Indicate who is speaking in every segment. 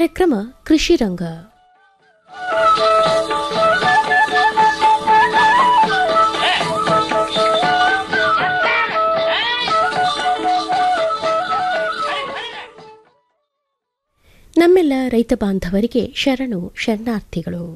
Speaker 1: ಕಾರ್ಯಕ್ರಮ ಕೃಷಿ ರಂಗ ನಮ್ಮೆಲ್ಲ ರೈತ ಬಾಂಧವರಿಗೆ ಶರಣು ಶರಣಾರ್ಥಿಗಳು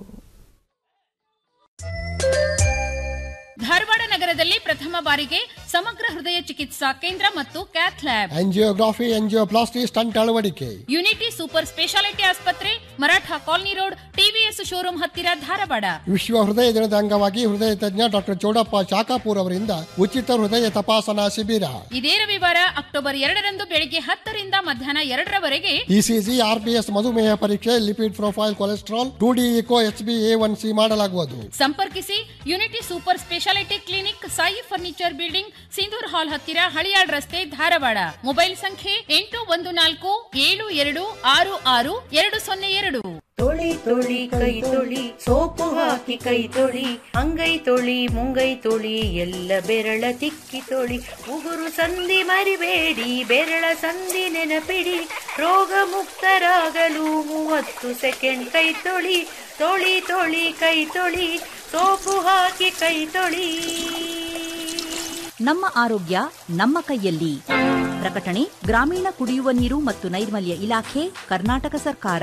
Speaker 2: ಧಾರವಾಡ ನಗರದಲ್ಲಿ ಪ್ರಥಮ ಬಾರಿಗೆ ಸಮಗ್ರ ಹೃದಯ ಚಿಕಿತ್ಸಾ ಕೇಂದ್ರ ಮತ್ತು cath lab
Speaker 3: angiography angioplasty stent ಅಳವಡಿಕೆ
Speaker 2: ಯುನಿಟಿ ಸೂಪರ್ ಸ್ಪೆಷಾಲಿಟಿ ಆಸ್ಪತ್ರೆ Maratha colony road TVS showroom ಹತ್ತಿರ ಧಾರವಾಡ
Speaker 3: ವಿಶ್ವ ಹೃದಯ ದಿನದ ಅಂಗವಾಗಿ ಹೃದಯ ತಜ್ಞ ಡಾಕ್ಟರ್ ಚೌಡಪ್ಪ ಚಾಕಾಪೂರ್ ಅವರಿಂದ ಉಚಿತ ಹೃದಯ ತಪಾಸಣಾ ಶಿಬಿರ
Speaker 2: ಇದೇ ರವಿವಾರ ಅಕ್ಟೋಬರ್ ಎರಡರಂದು ಬೆಳಿಗ್ಗೆ ಹತ್ತರಿಂದ ಮಧ್ಯಾಹ್ನ ಎರಡರವರೆಗೆ
Speaker 3: ಇಸಿಜಿ ಆರ್ಬಿಎಸ್ ಮಧುಮೇಹ ಪರೀಕ್ಷೆ lipid profile cholesterol two D echo H B A one C ಮಾಡಲಾಗುವುದು
Speaker 2: ಸಂಪರ್ಕಿಸಿ unity super speciality clinic Sai furniture building Sindhur hall ಹತ್ತಿರ ಹಳಿಯಾಳ್ ರಸ್ತೆ ಧಾರವಾಡ ಮೊಬೈಲ್ ಸಂಖ್ಯೆ ಎಂಟು ಒಂದು ನಾಲ್ಕು ಏಳು ಎರಡು ಆರು ಆರು ಎರಡು ಸೊನ್ನೆ ಎರಡು
Speaker 4: ತೊಳಿ ತೊಳಿ ಕೈ ತೊಳಿ ಸೋಪು ಹಾಕಿ ಕೈ ತೊಳಿ ಅಂಗೈ ತೊಳಿ ಮುಂಗೈ ತೊಳಿ ಎಲ್ಲ ಬೆರಳ ತಿಕ್ಕಿ ತೊಳಿ ಉಗುರು ಸಂಧಿ ಮರಿಬೇಡಿ ಬೆರಳ ಸಂಧಿ ನೆನಪಿಡಿ ರೋಗ ಮುಕ್ತರಾಗಲು ಮೂವತ್ತು ಸೆಕೆಂಡ್ ಕೈ ತೊಳಿ ತೊಳಿ ತೊಳಿ ಕೈ ತೊಳಿ ಸೋಪು ಹಾಕಿ ಕೈ ತೊಳಿ
Speaker 5: ನಮ್ಮ ಆರೋಗ್ಯ ನಮ್ಮ ಕೈಯಲ್ಲಿ ಪ್ರಕಟಣೆ ಗ್ರಾಮೀಣ ಕುಡಿಯುವ ನೀರು ಮತ್ತು ನೈರ್ಮಲ್ಯ ಇಲಾಖೆ ಕರ್ನಾಟಕ ಸರ್ಕಾರ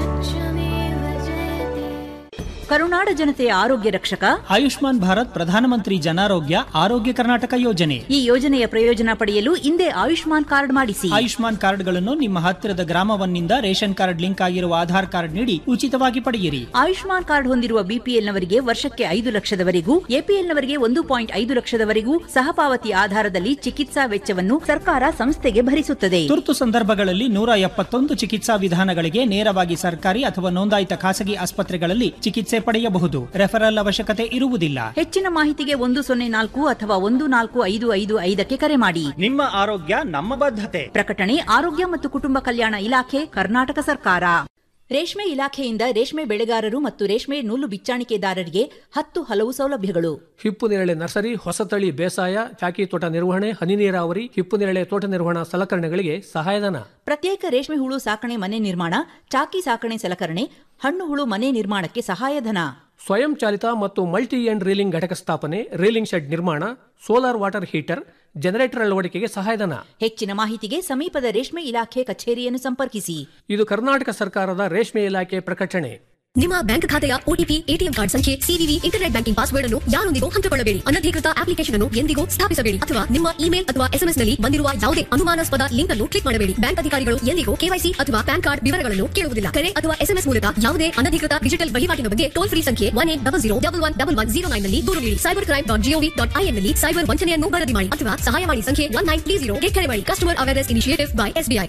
Speaker 5: ಕರುನಾಡ ಜನತೆಯ ಆರೋಗ್ಯ ರಕ್ಷಕ
Speaker 6: ಆಯುಷ್ಮಾನ್ ಭಾರತ್ ಪ್ರಧಾನಮಂತ್ರಿ ಜನಾರೋಗ್ಯ ಆರೋಗ್ಯ ಕರ್ನಾಟಕ ಯೋಜನೆ
Speaker 5: ಈ ಯೋಜನೆಯ ಪ್ರಯೋಜನ ಪಡೆಯಲು ಹಿಂದೆ ಆಯುಷ್ಮಾನ್ ಕಾರ್ಡ್ ಮಾಡಿಸಿ
Speaker 6: ಆಯುಷ್ಮಾನ್ ಕಾರ್ಡ್ಗಳನ್ನು ನಿಮ್ಮ ಹತ್ತಿರದ ಗ್ರಾಮವನ್ನಿಂದ ರೇಷನ್ ಕಾರ್ಡ್ ಲಿಂಕ್ ಆಗಿರುವ ಆಧಾರ್ ಕಾರ್ಡ್ ನೀಡಿ ಉಚಿತವಾಗಿ ಪಡೆಯಿರಿ
Speaker 5: ಆಯುಷ್ಮಾನ್ ಕಾರ್ಡ್ ಹೊಂದಿರುವ ಬಿಪಿಎಲ್ನವರಿಗೆ ವರ್ಷಕ್ಕೆ ಐದು ಲಕ್ಷದವರೆಗೂ ಎಪಿಎಲ್ನವರಿಗೆ ಒಂದು ಪಾಯಿಂಟ್ ಐದು ಲಕ್ಷದವರೆಗೂ ಸಹಪಾವತಿ ಆಧಾರದಲ್ಲಿ ಚಿಕಿತ್ಸಾ ವೆಚ್ಚವನ್ನು ಸರ್ಕಾರ ಸಂಸ್ಥೆಗೆ ಭರಿಸುತ್ತದೆ
Speaker 6: ತುರ್ತು ಸಂದರ್ಭಗಳಲ್ಲಿ ನೂರ ಎಪ್ಪತ್ತೊಂದು ಚಿಕಿತ್ಸಾ ವಿಧಾನಗಳಿಗೆ ನೇರವಾಗಿ ಸರ್ಕಾರಿ ಅಥವಾ ನೋಂದಾಯಿತ ಖಾಸಗಿ ಆಸ್ಪತ್ರೆಗಳಲ್ಲಿ ಚಿಕಿತ್ಸೆ ಪಡೆಯಬಹುದು ರೆಫರಲ್ ಅವಶ್ಯಕತೆ ಇರುವುದಿಲ್ಲ
Speaker 5: ಹೆಚ್ಚಿನ ಮಾಹಿತಿಗೆ ಒಂದು ಸೊನ್ನೆ ನಾಲ್ಕು ಅಥವಾ ಒಂದು ನಾಲ್ಕು ಐದು ಐದು ಐದಕ್ಕೆ ಕರೆ ಮಾಡಿ
Speaker 6: ನಿಮ್ಮ ಆರೋಗ್ಯ ನಮ್ಮ ಬದ್ಧತೆ
Speaker 5: ಪ್ರಕಟಣೆ ಆರೋಗ್ಯ ಮತ್ತು ಕುಟುಂಬ ಕಲ್ಯಾಣ ಇಲಾಖೆ ಕರ್ನಾಟಕ ಸರ್ಕಾರ ರೇಷ್ಮೆ ಇಲಾಖೆಯಿಂದ ರೇಷ್ಮೆ ಬೆಳೆಗಾರರು ಮತ್ತು ರೇಷ್ಮೆ ನೂಲು ಬಿಚ್ಚಾಣಿಕೆದಾರರಿಗೆ ಹತ್ತು ಹಲವು ಸೌಲಭ್ಯಗಳು
Speaker 7: ಹಿಪ್ಪು ನೇರಳೆ ನರ್ಸರಿ ಹೊಸತಳಿ ಬೇಸಾಯ ಚಾಕಿ ತೋಟ ನಿರ್ವಹಣೆ ಹನಿ ನೀರಾವರಿ ಹಿಪ್ಪು ನೇರಳೆ ತೋಟ ನಿರ್ವಹಣಾ ಸಲಕರಣೆಗಳಿಗೆ ಸಹಾಯಧನ
Speaker 5: ಪ್ರತ್ಯೇಕ ರೇಷ್ಮೆ ಹುಳು ಸಾಕಣೆ ಮನೆ ನಿರ್ಮಾಣ ಚಾಕಿ ಸಾಕಣೆ ಸಲಕರಣೆ ಹಣ್ಣು ಹುಳು ಮನೆ ನಿರ್ಮಾಣಕ್ಕೆ ಸಹಾಯಧನ
Speaker 7: ಸ್ವಯಂ ಚಾಲಿತ ಮತ್ತು ಮಲ್ಟಿ ಎಂಡ್ ರೀಲಿಂಗ್ ಘಟಕ ಸ್ಥಾಪನೆ ರೀಲಿಂಗ್ ಶೆಡ್ ನಿರ್ಮಾಣ ಸೋಲಾರ್ ವಾಟರ್ ಹೀಟರ್ ಜನರೇಟರ್ ಅಳವಡಿಕೆಗೆ ಸಹಾಯಧನ
Speaker 5: ಹೆಚ್ಚಿನ ಮಾಹಿತಿಗೆ ಸಮೀಪದ ರೇಷ್ಮೆ ಇಲಾಖೆ ಕಚೇರಿಯನ್ನು ಸಂಪರ್ಕಿಸಿ
Speaker 7: ಇದು ಕರ್ನಾಟಕ ಸರ್ಕಾರದ ರೇಷ್ಮೆ ಇಲಾಖೆ ಪ್ರಕಟಣೆ
Speaker 8: ನಿಮ್ಮ ಬ್ಯಾಂಕ್ ಖಾತೆಯ ಒಟಿಪಿ ಎಟಿಎಂ ಕಾರ್ಡ್ ಸಂಖ್ಯೆ ಸಿವಿವಿ ಇಂಟರ್ನೆಟ್ ಬ್ಯಾಂಕಿಂಗ್ ಪಾಸ್ವರ್ಡ್ ಅನ್ನು ಯಾರೊಂದಿಗೂ ಹಂಚಿಕೊಳ್ಳಬೇಡಿ ಅನಧಿಕೃತ ಅಪ್ಲಿಕೇಶನ್ ಅನ್ನು ಎಂದಿಗೂ ಸ್ಥಾಪಿಸಬೇಡಿ ಅಥವಾ ನಿಮ್ಮ ಇಮೇಲ್ ಅಥವಾ ಎಸ್ಎಂಎಸ್ ನಲ್ಲಿ ಬಂದಿರುವ ಯಾವುದೇ ಅನುಮಾನಾಸ್ಪದ ಲಿಂಕ್ ಅನ್ನು ಕ್ಲಿಕ್ ಮಾಡಬೇಡಿ ಬ್ಯಾಂಕ್ ಅಧಿಕಾರಿಗಳು ಎಂದಿಗೂ ಕೆವೈಸಿ ಅಥವಾ ಪ್ಯಾನ್ ಕಾರ್ಡ್ ವಿವರಗಳನ್ನು ಕೇಳುವುದಿಲ್ಲ ಕರೆ ಅಥವಾ ಎಸ್ಎಂಎಸ್ ಮೂಲಕ ಯಾವುದೇ ಅನಧಿಕೃತ ಡಿಜಿಟಲ್ ವಹಿವಾಟಿನ ಬಗ್ಗೆ ಟೋಲ್ ಫ್ರೀ ಸಂಖ್ಯೆ one eight double zero double one double one zero nine ನಲ್ಲಿ ದೂರು ನೀಡಿ cyber crime dot gov dot in ನಲ್ಲಿ ಸೈಬರ್ ವಂಚನೆಯನ್ನು ವರದಿ ಮಾಡಿ ಅಥವಾ ಸಹಾಯವಾಣಿ ಸಂಖ್ಯೆ ಒನ್ ನೈನ್ ತ್ರೀ ಜೀರೋಗೆ ಕರೆ ಮಾಡಿ customer awareness initiative by SBI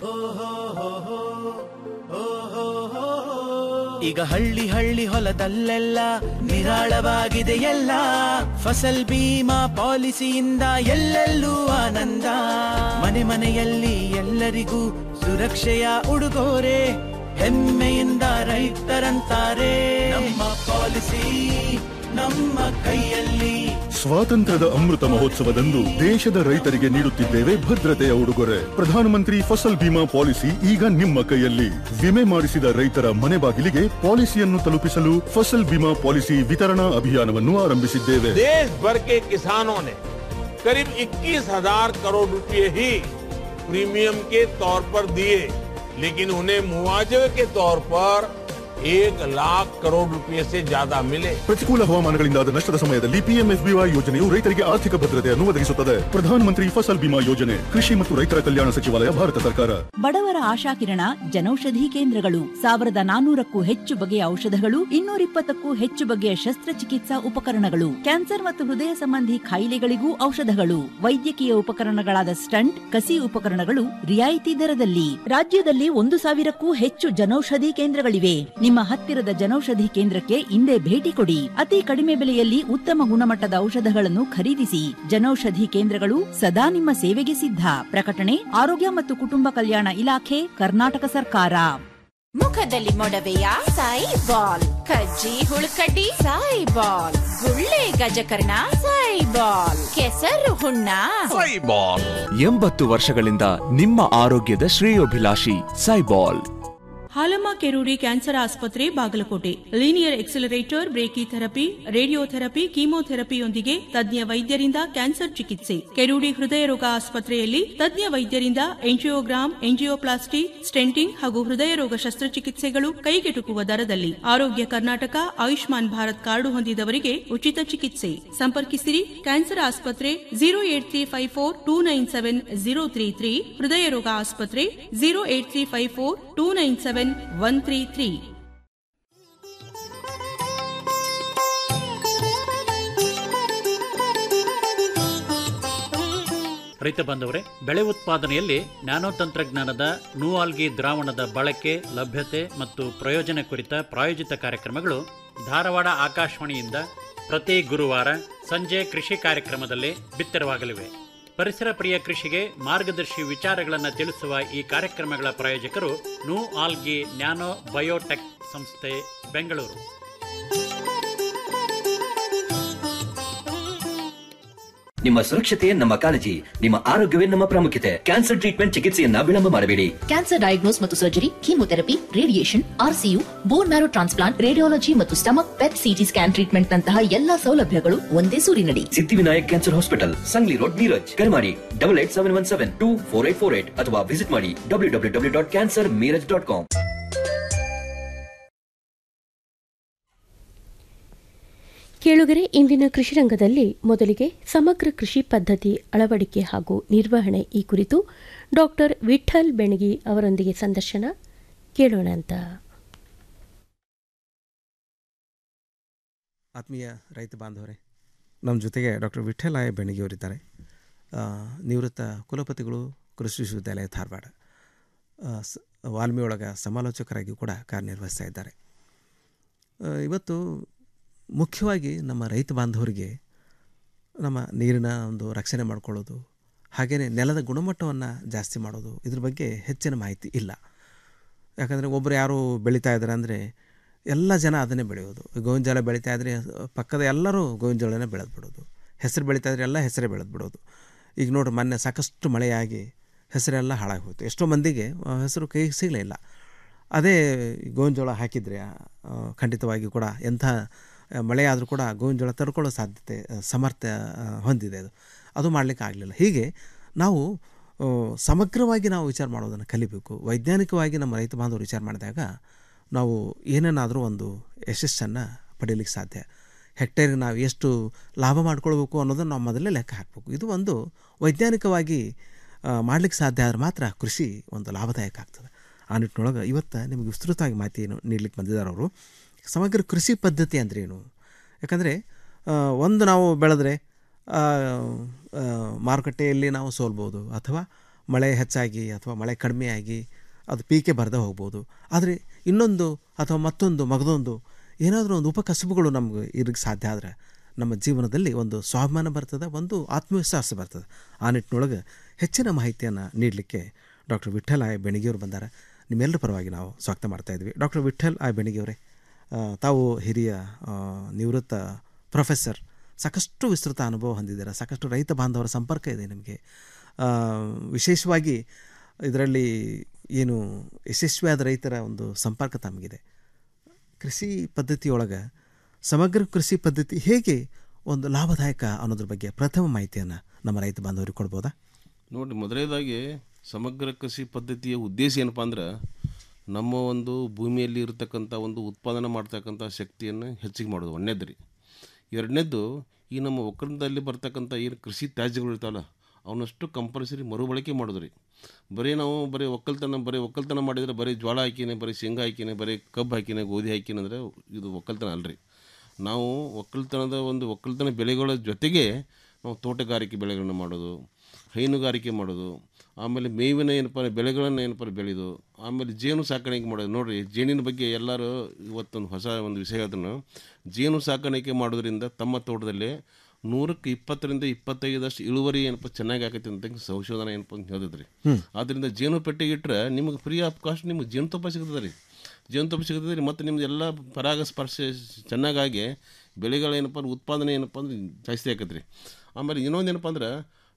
Speaker 9: ಈಗ ಹಳ್ಳಿ ಹಳ್ಳಿ ಹೊಲದಲ್ಲೆಲ್ಲ ನಿರಾಳವಾಗಿದೆ ಎಲ್ಲ ಫಸಲ್ ಬೀಮಾ ಪಾಲಿಸಿಯಿಂದ ಎಲ್ಲೆಲ್ಲೂ ಆನಂದ ಮನೆ ಮನೆಯಲ್ಲಿ ಎಲ್ಲರಿಗೂ ಸುರಕ್ಷೆಯ ಉಡುಗೊರೆ ಹೆಮ್ಮೆಯಿಂದ ರೈತರಂತಾರೆ ನಮ್ಮ ಪಾಲಿಸಿ ನಮ್ಮ ಕೈಯಲ್ಲಿ
Speaker 10: ಸ್ವಾತಂತ್ರ್ಯದ ಅಮೃತ ಮಹೋತ್ಸವದಂದು ದೇಶದ ರೈತರಿಗೆ ನೀಡುತ್ತಿದ್ದೇವೆ ಭದ್ರತೆಯ ಉಡುಗೊರೆ ಪ್ರಧಾನಮಂತ್ರಿ ಫಸಲ್ ಬಿಮಾ ಪಾಲಿಸಿ ಈಗ ನಿಮ್ಮ ಕೈಯಲ್ಲಿ ವಿಮೆ ಮಾಡಿಸಿದ ರೈತರ ಮನೆ ಬಾಗಿಲಿಗೆ ಪಾಲಿಸಿಯನ್ನು ತಲುಪಿಸಲು ಫಸಲ್ ಬಿಮಾ ಪಾಲಿಸಿ ವಿತರಣಾ ಅಭಿಯಾನವನ್ನು ಆರಂಭಿಸಿದ್ದೇವೆ
Speaker 11: देश भर के किसानों ने करीब 21,000 करोड़ रुपए ही प्रीमियम के तौर पर दिए लेकिन उन्हें मुआवजे के तौर पर एक लाख करोड़ रुपए से ज्यादा मिले
Speaker 10: ಪ್ರತಿಕೂಲ ಹವಾಮಾನಗಳಿಂದಾದ ನಷ್ಟದ ಸಮಯದಲ್ಲಿ ಪಿಎಂಎಫ್ಬಿವೈ ಯೋಜನೆಯು ರೈತರಿಗೆ ಆರ್ಥಿಕ ಭದ್ರತೆಯನ್ನು ಒದಗಿಸುತ್ತದೆ ಪ್ರಧಾನಮಂತ್ರಿ ಫಸಲ್ ಬಿಮಾ ಯೋಜನೆ ಕೃಷಿ ಮತ್ತು ರೈತರ ಕಲ್ಯಾಣ ಸಚಿವಾಲಯ ಭಾರತ ಸರ್ಕಾರ
Speaker 5: ಬಡವರ ಆಶಾಕಿರಣ ಜನೌಷಧಿ ಕೇಂದ್ರಗಳು ಸಾವಿರದ ನಾನೂರಕ್ಕೂ ಹೆಚ್ಚು ಬಗೆಯ ಔಷಧಗಳು ಇನ್ನೂರಿಪ್ಪತ್ತಕ್ಕೂ ಹೆಚ್ಚು ಬಗೆಯ ಶಸ್ತ್ರಚಿಕಿತ್ಸಾ ಉಪಕರಣಗಳು ಕ್ಯಾನ್ಸರ್ ಮತ್ತು ಹೃದಯ ಸಂಬಂಧಿ ಕಾಯಿಲೆಗಳಿಗೂ ಔಷಧಗಳು ವೈದ್ಯಕೀಯ ಉಪಕರಣಗಳಾದ ಸ್ಟಂಟ್ ಕಸಿ ಉಪಕರಣಗಳು ರಿಯಾಯಿತಿ ದರದಲ್ಲಿ ರಾಜ್ಯದಲ್ಲಿ ಒಂದು ಸಾವಿರಕ್ಕೂ ಹೆಚ್ಚು ಜನೌಷಧಿ ಕೇಂದ್ರಗಳಿವೆ ನಿಮ್ಮ ಹತ್ತಿರದ ಜನೌಷಧಿ ಕೇಂದ್ರಕ್ಕೆ ಇಂದೇ ಭೇಟಿ ಕೊಡಿ ಅತಿ ಕಡಿಮೆ ಬೆಲೆಯಲ್ಲಿ ಉತ್ತಮ ಗುಣಮಟ್ಟದ ಔಷಧಗಳನ್ನು ಖರೀದಿಸಿ ಜನೌಷಧಿ ಕೇಂದ್ರಗಳು ಸದಾ ನಿಮ್ಮ ಸೇವೆಗೆ ಸಿದ್ಧ ಪ್ರಕಟಣೆ ಆರೋಗ್ಯ ಮತ್ತು ಕುಟುಂಬ ಕಲ್ಯಾಣ ಇಲಾಖೆ ಕರ್ನಾಟಕ ಸರ್ಕಾರ
Speaker 12: ಮುಖದಲ್ಲಿ ಮೊಡವೆಯ ಸಾಯಿ ಬಾಲ್ ಕಜ್ಜಿ ಹುಳುಕಡ್ಡಿ ಸಾಯಿ ಬಾಲ್ ಗುಳ್ಳೆ ಗಜಕರ್ಣ ಸಾಯಿ ಬಾಲ್ ಕೆಸರು ಹುಣ್ಣ
Speaker 13: ಎಂಬತ್ತು ವರ್ಷಗಳಿಂದ ನಿಮ್ಮ ಆರೋಗ್ಯದ ಶ್ರೇಯೋಭಿಲಾಷಿ ಸೈಬಾಲ್ ಹಾಲಮ್ಮ ಕೆರೂಡಿ ಕ್ಯಾನ್ಸರ್ ಆಸ್ಪತ್ರೆ Bagalkote linear accelerator brachytherapy radiotherapy ಕೀಮೋಥೆರಪಿಯೊಂದಿಗೆ ತಜ್ಞ ವೈದ್ಯರಿಂದ ಕ್ಯಾನ್ಸರ್ ಚಿಕಿತ್ಸೆ ಕೆರೂಡಿ ಹೃದಯ ರೋಗ ಆಸ್ಪತ್ರೆಯಲ್ಲಿ ತಜ್ಞ ವೈದ್ಯರಿಂದ ಎಂಜಿಯೋಗ್ರಾಮ್ ಎಂಜಿಯೋಪ್ಲಾಸ್ಟಿ ಸ್ಟೆಂಟಿಂಗ್ ಹಾಗೂ ಹೃದಯ ರೋಗ ಶಸ್ತ್ರಚಿಕಿತ್ಸೆಗಳು ಕೈಗೆಟುಕುವ ದರದಲ್ಲಿ ಆರೋಗ್ಯ ಕರ್ನಾಟಕ ಆಯುಷ್ಮಾನ್ ಭಾರತ್ ಕಾರ್ಡು ಹೊಂದಿದವರಿಗೆ ಉಚಿತ ಚಿಕಿತ್ಸೆ ಸಂಪರ್ಕಿಸಿರಿ ಕ್ಯಾನ್ಸರ್ ಆಸ್ಪತ್ರೆ zero eight three five four two nine seven zero three three ಹೃದಯ ರೋಗ ಆಸ್ಪತ್ರೆ zero eight three five four two nine seven one three three
Speaker 14: ರೈತ ಬಾಂಧವರೇ ಬೆಳೆ ಉತ್ಪಾದನೆಯಲ್ಲಿ ನ್ಯಾನೋ ತಂತ್ರಜ್ಞಾನದ ನೂಆಲ್ಗಿ ದ್ರಾವಣದ ಬಳಕೆ ಲಭ್ಯತೆ ಮತ್ತು ಪ್ರಯೋಜನ ಕುರಿತ ಪ್ರಾಯೋಜಿತ ಕಾರ್ಯಕ್ರಮಗಳು ಧಾರವಾಡ ಆಕಾಶವಾಣಿಯಿಂದ ಪ್ರತಿ ಗುರುವಾರ ಸಂಜೆ ಕೃಷಿ ಕಾರ್ಯಕ್ರಮದಲ್ಲಿ ಬಿತ್ತರವಾಗಲಿವೆ ಪರಿಸರ ಪ್ರಿಯ ಕೃಷಿಗೆ ಮಾರ್ಗದರ್ಶಿ ವಿಚಾರಗಳನ್ನು ತಿಳಿಸುವ ಈ ಕಾರ್ಯಕ್ರಮಗಳ ಪ್ರಾಯೋಜಕರು ನೂ ಆಲ್ಗಿ ನ್ಯಾನೋ ಬಯೋಟೆಕ್ ಸಂಸ್ಥೆ ಬೆಂಗಳೂರು
Speaker 15: ನಿಮ್ಮ ಸುರಕ್ಷತೆ ನಮ್ಮ ಕಾಳಜಿ ನಿಮ್ಮ ಆರೋಗ್ಯವೇ ನಮ್ಮ ಪ್ರಾಮುಖ್ಯತೆ ಕ್ಯಾನ್ಸರ್ ಟ್ರೀಟ್ಮೆಂಟ್ ಚಿಕಿತ್ಸೆಯನ್ನ ವಿಳಂಬ ಮಾಡಬೇಡಿ
Speaker 16: ಕ್ಯಾನ್ಸರ್ ಡಯಾಗ್ನೋಸ್ ಮತ್ತು surgery chemotherapy radiation RCU bone marrow transplant radiology ಮತ್ತು stomach PET CT scan treatment ನಂತಹ ಎಲ್ಲಾ ಸೌಲಭ್ಯಗಳು ಒಂದೇ ಸೂರಿನಡಿ
Speaker 15: Siddhivinayak cancer hospital Sangli road Miraj ಕರೆ ಮಾಡಿ double eight seven one seven two four eight four eight ಅಥವಾ ವಿಸಿಟ್ ಮಾಡಿ W W W dot cancer Miraj dot com
Speaker 1: ಕೇಳುಗರೆ ಇಂದಿನ ಕೃಷಿ ರಂಗದಲ್ಲಿ ಮೊದಲಿಗೆ ಸಮಗ್ರ ಕೃಷಿ ಪದ್ಧತಿ ಅಳವಡಿಕೆ ಹಾಗೂ ನಿರ್ವಹಣೆ ಈ ಕುರಿತು ಡಾಕ್ಟರ್ ವಿಠಲ್ ಬೆಣಗಿ ಅವರೊಂದಿಗೆ ಸಂದರ್ಶನ ಕೇಳೋಣ ಅಂತ
Speaker 17: ಆತ್ಮೀಯ ರೈತ ಬಾಂಧವರೇ ನಮ್ಮ ಜೊತೆಗೆ ಡಾಕ್ಟರ್ ವಿಠಲ್ ಆಯ ಬೆಣಗಿಯವರಿದ್ದಾರೆ ಆ, ನಿವೃತ್ತ ಕುಲಪತಿಗಳು ಕೃಷಿ ವಿಶ್ವವಿದ್ಯಾಲಯ ಧಾರವಾಡ ಆ, ಸ- ವಾಲ್ಮಿ ಸಮಾಲೋಚಕರಾಗಿ ಕೂಡ ಕಾರ್ಯನಿರ್ವಹಿಸ್ತಾ ಇದ್ದಾರೆ ಆ, ಇವತ್ತು ಮುಖ್ಯವಾಗಿ ನಮ್ಮ ರೈತ ಬಾಂಧವರಿಗೆ ನಮ್ಮ ನೀರಿನ ಒಂದು ರಕ್ಷಣೆ ಮಾಡ್ಕೊಳ್ಳೋದು ಹಾಗೆಯೇ ನೆಲದ ಗುಣಮಟ್ಟವನ್ನು ಜಾಸ್ತಿ ಮಾಡೋದು ಇದ್ರ ಬಗ್ಗೆ ಹೆಚ್ಚಿನ ಮಾಹಿತಿ ಇಲ್ಲ ಯಾಕಂದರೆ ಒಬ್ಬರು ಯಾರು ಬೆಳೀತಾ ಇದ್ದಾರೆ ಅಂದರೆ ಎಲ್ಲ ಜನ ಅದನ್ನೇ ಬೆಳೆಯೋದು ಗೋವಿನ ಜೋಳ ಬೆಳೀತಾ ಇದ್ರೆ ಪಕ್ಕದ ಎಲ್ಲರೂ ಗೋವಿನ ಜೋಳನೇ ಬೆಳೆದು ಬಿಡೋದು ಹೆಸರು ಬೆಳೀತಾ ಇದ್ರೆ ಎಲ್ಲ ಹೆಸರೇ ಬೆಳೆದು ಬಿಡೋದು ಈಗ ನೋಡ್ರಿ ಮೊನ್ನೆ ಸಾಕಷ್ಟು ಮಳೆಯಾಗಿ ಹೆಸರೆಲ್ಲ ಹಾಳಾಗಿ ಹೋಯ್ತು ಎಷ್ಟೋ ಮಂದಿಗೆ ಆ, ಹೆಸರು ಕೈಗೆ ಸಿಗಲೇ ಇಲ್ಲ ಅದೇ ಗೋವಿನ ಜೋಳ ಹಾಕಿದರೆ ಆ, ಖಂಡಿತವಾಗಿ ಕೂಡ ಎಂಥ ಆ, ಮಳೆ ಆದರೂ ಕೂಡ ಗೋವಿನ ಜೋಳ ತಡ್ಕೊಳ್ಳೋ ಸಾಧ್ಯತೆ ಆ, ಸಮರ್ಥ ಆ, ಹೊಂದಿದೆ ಅದು ಅದು ಮಾಡಲಿಕ್ಕೆ ಆಗಲಿಲ್ಲ ಹೀಗೆ ನಾವು ಆ, ಸಮಗ್ರವಾಗಿ ನಾವು ವಿಚಾರ ಮಾಡೋದನ್ನು ಕಲಿಬೇಕು ವೈಜ್ಞಾನಿಕವಾಗಿ ನಮ್ಮ ರೈತ ಬಾಂಧವರು ವಿಚಾರ ಮಾಡಿದಾಗ ನಾವು ಏನೇನಾದರೂ ಒಂದು ಯಶಸ್ಸನ್ನು ಪಡೀಲಿಕ್ಕೆ ಸಾಧ್ಯ ಹೆಕ್ಟೇರ್ಗೆ ನಾವು ಎಷ್ಟು ಲಾಭ ಮಾಡ್ಕೊಳ್ಬೇಕು ಅನ್ನೋದನ್ನು ನಾವು ಮೊದಲೇ ಲೆಕ್ಕ ಹಾಕಬೇಕು ಇದು ಒಂದು ವೈಜ್ಞಾನಿಕವಾಗಿ ಮಾಡಲಿಕ್ಕೆ ಸಾಧ್ಯ ಆದ್ರೆ ಮಾತ್ರ ಕೃಷಿ ಒಂದು ಲಾಭದಾಯಕ ಆಗ್ತದೆ ಆ ನಿಟ್ಟಿನೊಳಗೆ ಇವತ್ತು ನಿಮಗೆ ವಿಸ್ತೃತವಾಗಿ ಮಾಹಿತಿ ನೀಡ್ಲಿಕ್ಕೆ ಬಂದಿದ್ದಾರೆ ಅವರು ಸಮಗ್ರ ಕೃಷಿ ಪದ್ಧತಿ ಅಂದ್ರೇನು ಯಾಕಂದರೆ ಒಂದು ನಾವು ಬೆಳೆದ್ರೆ ಆ, ಆ, ಮಾರುಕಟ್ಟೆಯಲ್ಲಿ ನಾವು ಸೋಲ್ಬೋದು ಅಥವಾ ಮಳೆ ಹೆಚ್ಚಾಗಿ ಅಥವಾ ಮಳೆ ಕಡಿಮೆಯಾಗಿ ಅದು ಪೀಕೆ ಬರದೇ ಹೋಗ್ಬೋದು ಆದರೆ ಇನ್ನೊಂದು ಅಥವಾ ಮತ್ತೊಂದು ಮಗದೊಂದು ಏನಾದರೂ ಒಂದು ಉಪಕಸಬುಗಳು ನಮ್ಗೆ ಇರಕ್ಕೆ ಸಾಧ್ಯ ಆದರೆ ನಮ್ಮ ಜೀವನದಲ್ಲಿ ಒಂದು ಸ್ವಾಭಿಮಾನ ಬರ್ತದೆ ಒಂದು ಆತ್ಮವಿಶ್ವಾಸ ಬರ್ತದೆ ಆ ನಿಟ್ಟಿನೊಳಗೆ ಹೆಚ್ಚಿನ ಮಾಹಿತಿಯನ್ನು ನೀಡಲಿಕ್ಕೆ ಡಾಕ್ಟರ್ ವಿಠಲ್ ಆಯ್ ಬೆಣಿಗೆಯವರು ಬಂದಾರೆ ನಿಮ್ಮೆಲ್ಲರ ಪರವಾಗಿ ನಾವು ಸ್ವಾಗತ ಮಾಡ್ತಾ ಇದ್ವಿ ಡಾಕ್ಟರ್ ವಿಠಲ್ ಆಯ್ ಬೆಣಿಗೆಯವರೇ ಆ, ತಾವು ಹಿರಿಯ ಆ, ನಿವೃತ್ತ ಪ್ರೊಫೆಸರ್ ಸಾಕಷ್ಟು ವಿಸ್ತೃತ ಅನುಭವ ಹೊಂದಿದ್ದೀರಾ ಸಾಕಷ್ಟು ರೈತ ಬಾಂಧವರ ಸಂಪರ್ಕ ಇದೆ ನಿಮಗೆ ಆ, ವಿಶೇಷವಾಗಿ ಇದರಲ್ಲಿ ಏನು ಯಶಸ್ವಿಯಾದ ರೈತರ ಒಂದು ಸಂಪರ್ಕ ತಮಗಿದೆ ಕೃಷಿ ಪದ್ಧತಿಯೊಳಗೆ ಸಮಗ್ರ ಕೃಷಿ ಪದ್ಧತಿ ಹೇಗೆ ಒಂದು ಲಾಭದಾಯಕ ಅನ್ನೋದ್ರ ಬಗ್ಗೆ ಪ್ರಥಮ ಮಾಹಿತಿಯನ್ನು ನಮ್ಮ ರೈತ ಬಾಂಧವರಿಗೆ ಕೊಡ್ಬೋದಾ
Speaker 18: ನೋಡಿ ಮೊದಲನೇದಾಗಿ ಸಮಗ್ರ ಕೃಷಿ ಪದ್ಧತಿಯ ಉದ್ದೇಶ ಏನಪ್ಪ ಅಂದ್ರೆ ನಮ್ಮ ಒಂದು ಭೂಮಿಯಲ್ಲಿ ಇರತಕ್ಕಂಥ ಒಂದು ಉತ್ಪಾದನೆ ಮಾಡ್ತಕ್ಕಂಥ ಶಕ್ತಿಯನ್ನು ಹೆಚ್ಚಿಗೆ ಮಾಡೋದು ಒಂದನೇದು ರೀ ಎರಡನೇದ್ದು ಈ ನಮ್ಮ ಒಕ್ಕಲಿನಲ್ಲಿ ಬರ್ತಕ್ಕಂಥ ಏನು ಕೃಷಿ ತ್ಯಾಜ್ಯಗಳು ಇರ್ತಾವಲ್ಲ ಅವನಷ್ಟು ಕಂಪಲ್ಸರಿ ಮರುಬಳಕೆ ಮಾಡೋದು ರೀ ಬರೀ ನಾವು ಬರೀ ಒಕ್ಕಲ್ತನ ಬರೀ ಒಕ್ಕಲ್ತನ ಮಾಡಿದರೆ ಬರೀ ಜೋಳ ಹಾಕಿನೇ ಬರೀ ಶೇಂಗಾ ಹಾಕಿನೇ ಬರೀ ಕಬ್ಬು ಹಾಕಿನೇ ಗೋಧಿ ಹಾಕಿನೇ ಅಂದರೆ ಇದು ಒಕ್ಕಲ್ತನ ಅಲ್ರಿ ನಾವು ಒಕ್ಕಲ್ತನದ ಒಂದು ಒಕ್ಕಲ್ತನ ಬೆಳೆಗಳ ಜೊತೆಗೆ ನಾವು ತೋಟಗಾರಿಕೆ ಬೆಳೆಗಳನ್ನು ಮಾಡೋದು ಹೈನುಗಾರಿಕೆ ಮಾಡೋದು ಆಮೇಲೆ ಮೇವಿನ ಏನಪ್ಪ ಬೆಳೆಗಳನ್ನು ಏನಪ್ಪ ಬೆಳೆಯೋದು ಆಮೇಲೆ ಜೇನು ಸಾಕಾಣಿಕೆ ಮಾಡೋದು ನೋಡಿರಿ ಜೇನಿನ ಬಗ್ಗೆ ಎಲ್ಲರೂ ಇವತ್ತೊಂದು ಹೊಸ ಒಂದು ವಿಷಯ ಅದನ್ನು ಜೇನು ಸಾಕಾಣಿಕೆ ಮಾಡೋದ್ರಿಂದ ತಮ್ಮ ತೋಟದಲ್ಲಿ ನೂರಕ್ಕೆ ಇಪ್ಪತ್ತರಿಂದ ಇಪ್ಪತ್ತೈದಷ್ಟು ಇಳುವರಿ ಏನಪ್ಪ ಚೆನ್ನಾಗಿ ಆಕೈತಿ ಅಂತ ಸಂಶೋಧನೆ ಏನಪ್ಪ ಅಂತ ಹೇಳಿದ್ರಿ
Speaker 17: ಹ್ಮ್.
Speaker 18: ಆದ್ದರಿಂದ ಜೇನು ಪೆಟ್ಟಿಗೆ ಇಟ್ಟರೆ ನಿಮಗೆ ಫ್ರೀ ಆಫ್ ಕಾಸ್ಟ್ ನಿಮಗೆ ಜೇನುತುಪ್ಪ ಸಿಗ್ತದೆ ರೀ ಜೇನುತುಪ್ಪ ಸಿಗ್ತದೆ ರೀ ಮತ್ತು ನಿಮ್ದು ಎಲ್ಲ ಪರಾಗಸ್ಪರ್ಶ ಚೆನ್ನಾಗಾಗಿ ಬೆಳೆಗಳೇನಪ್ಪ ಅಂದ್ರೆ ಉತ್ಪಾದನೆ ಏನಪ್ಪ ಅಂದ್ರೆ ಜಾಸ್ತಿ ಆಕೈತೆ ರೀ ಆಮೇಲೆ ಇನ್ನೊಂದು ಏನಪ್ಪ ಅಂದ್ರೆ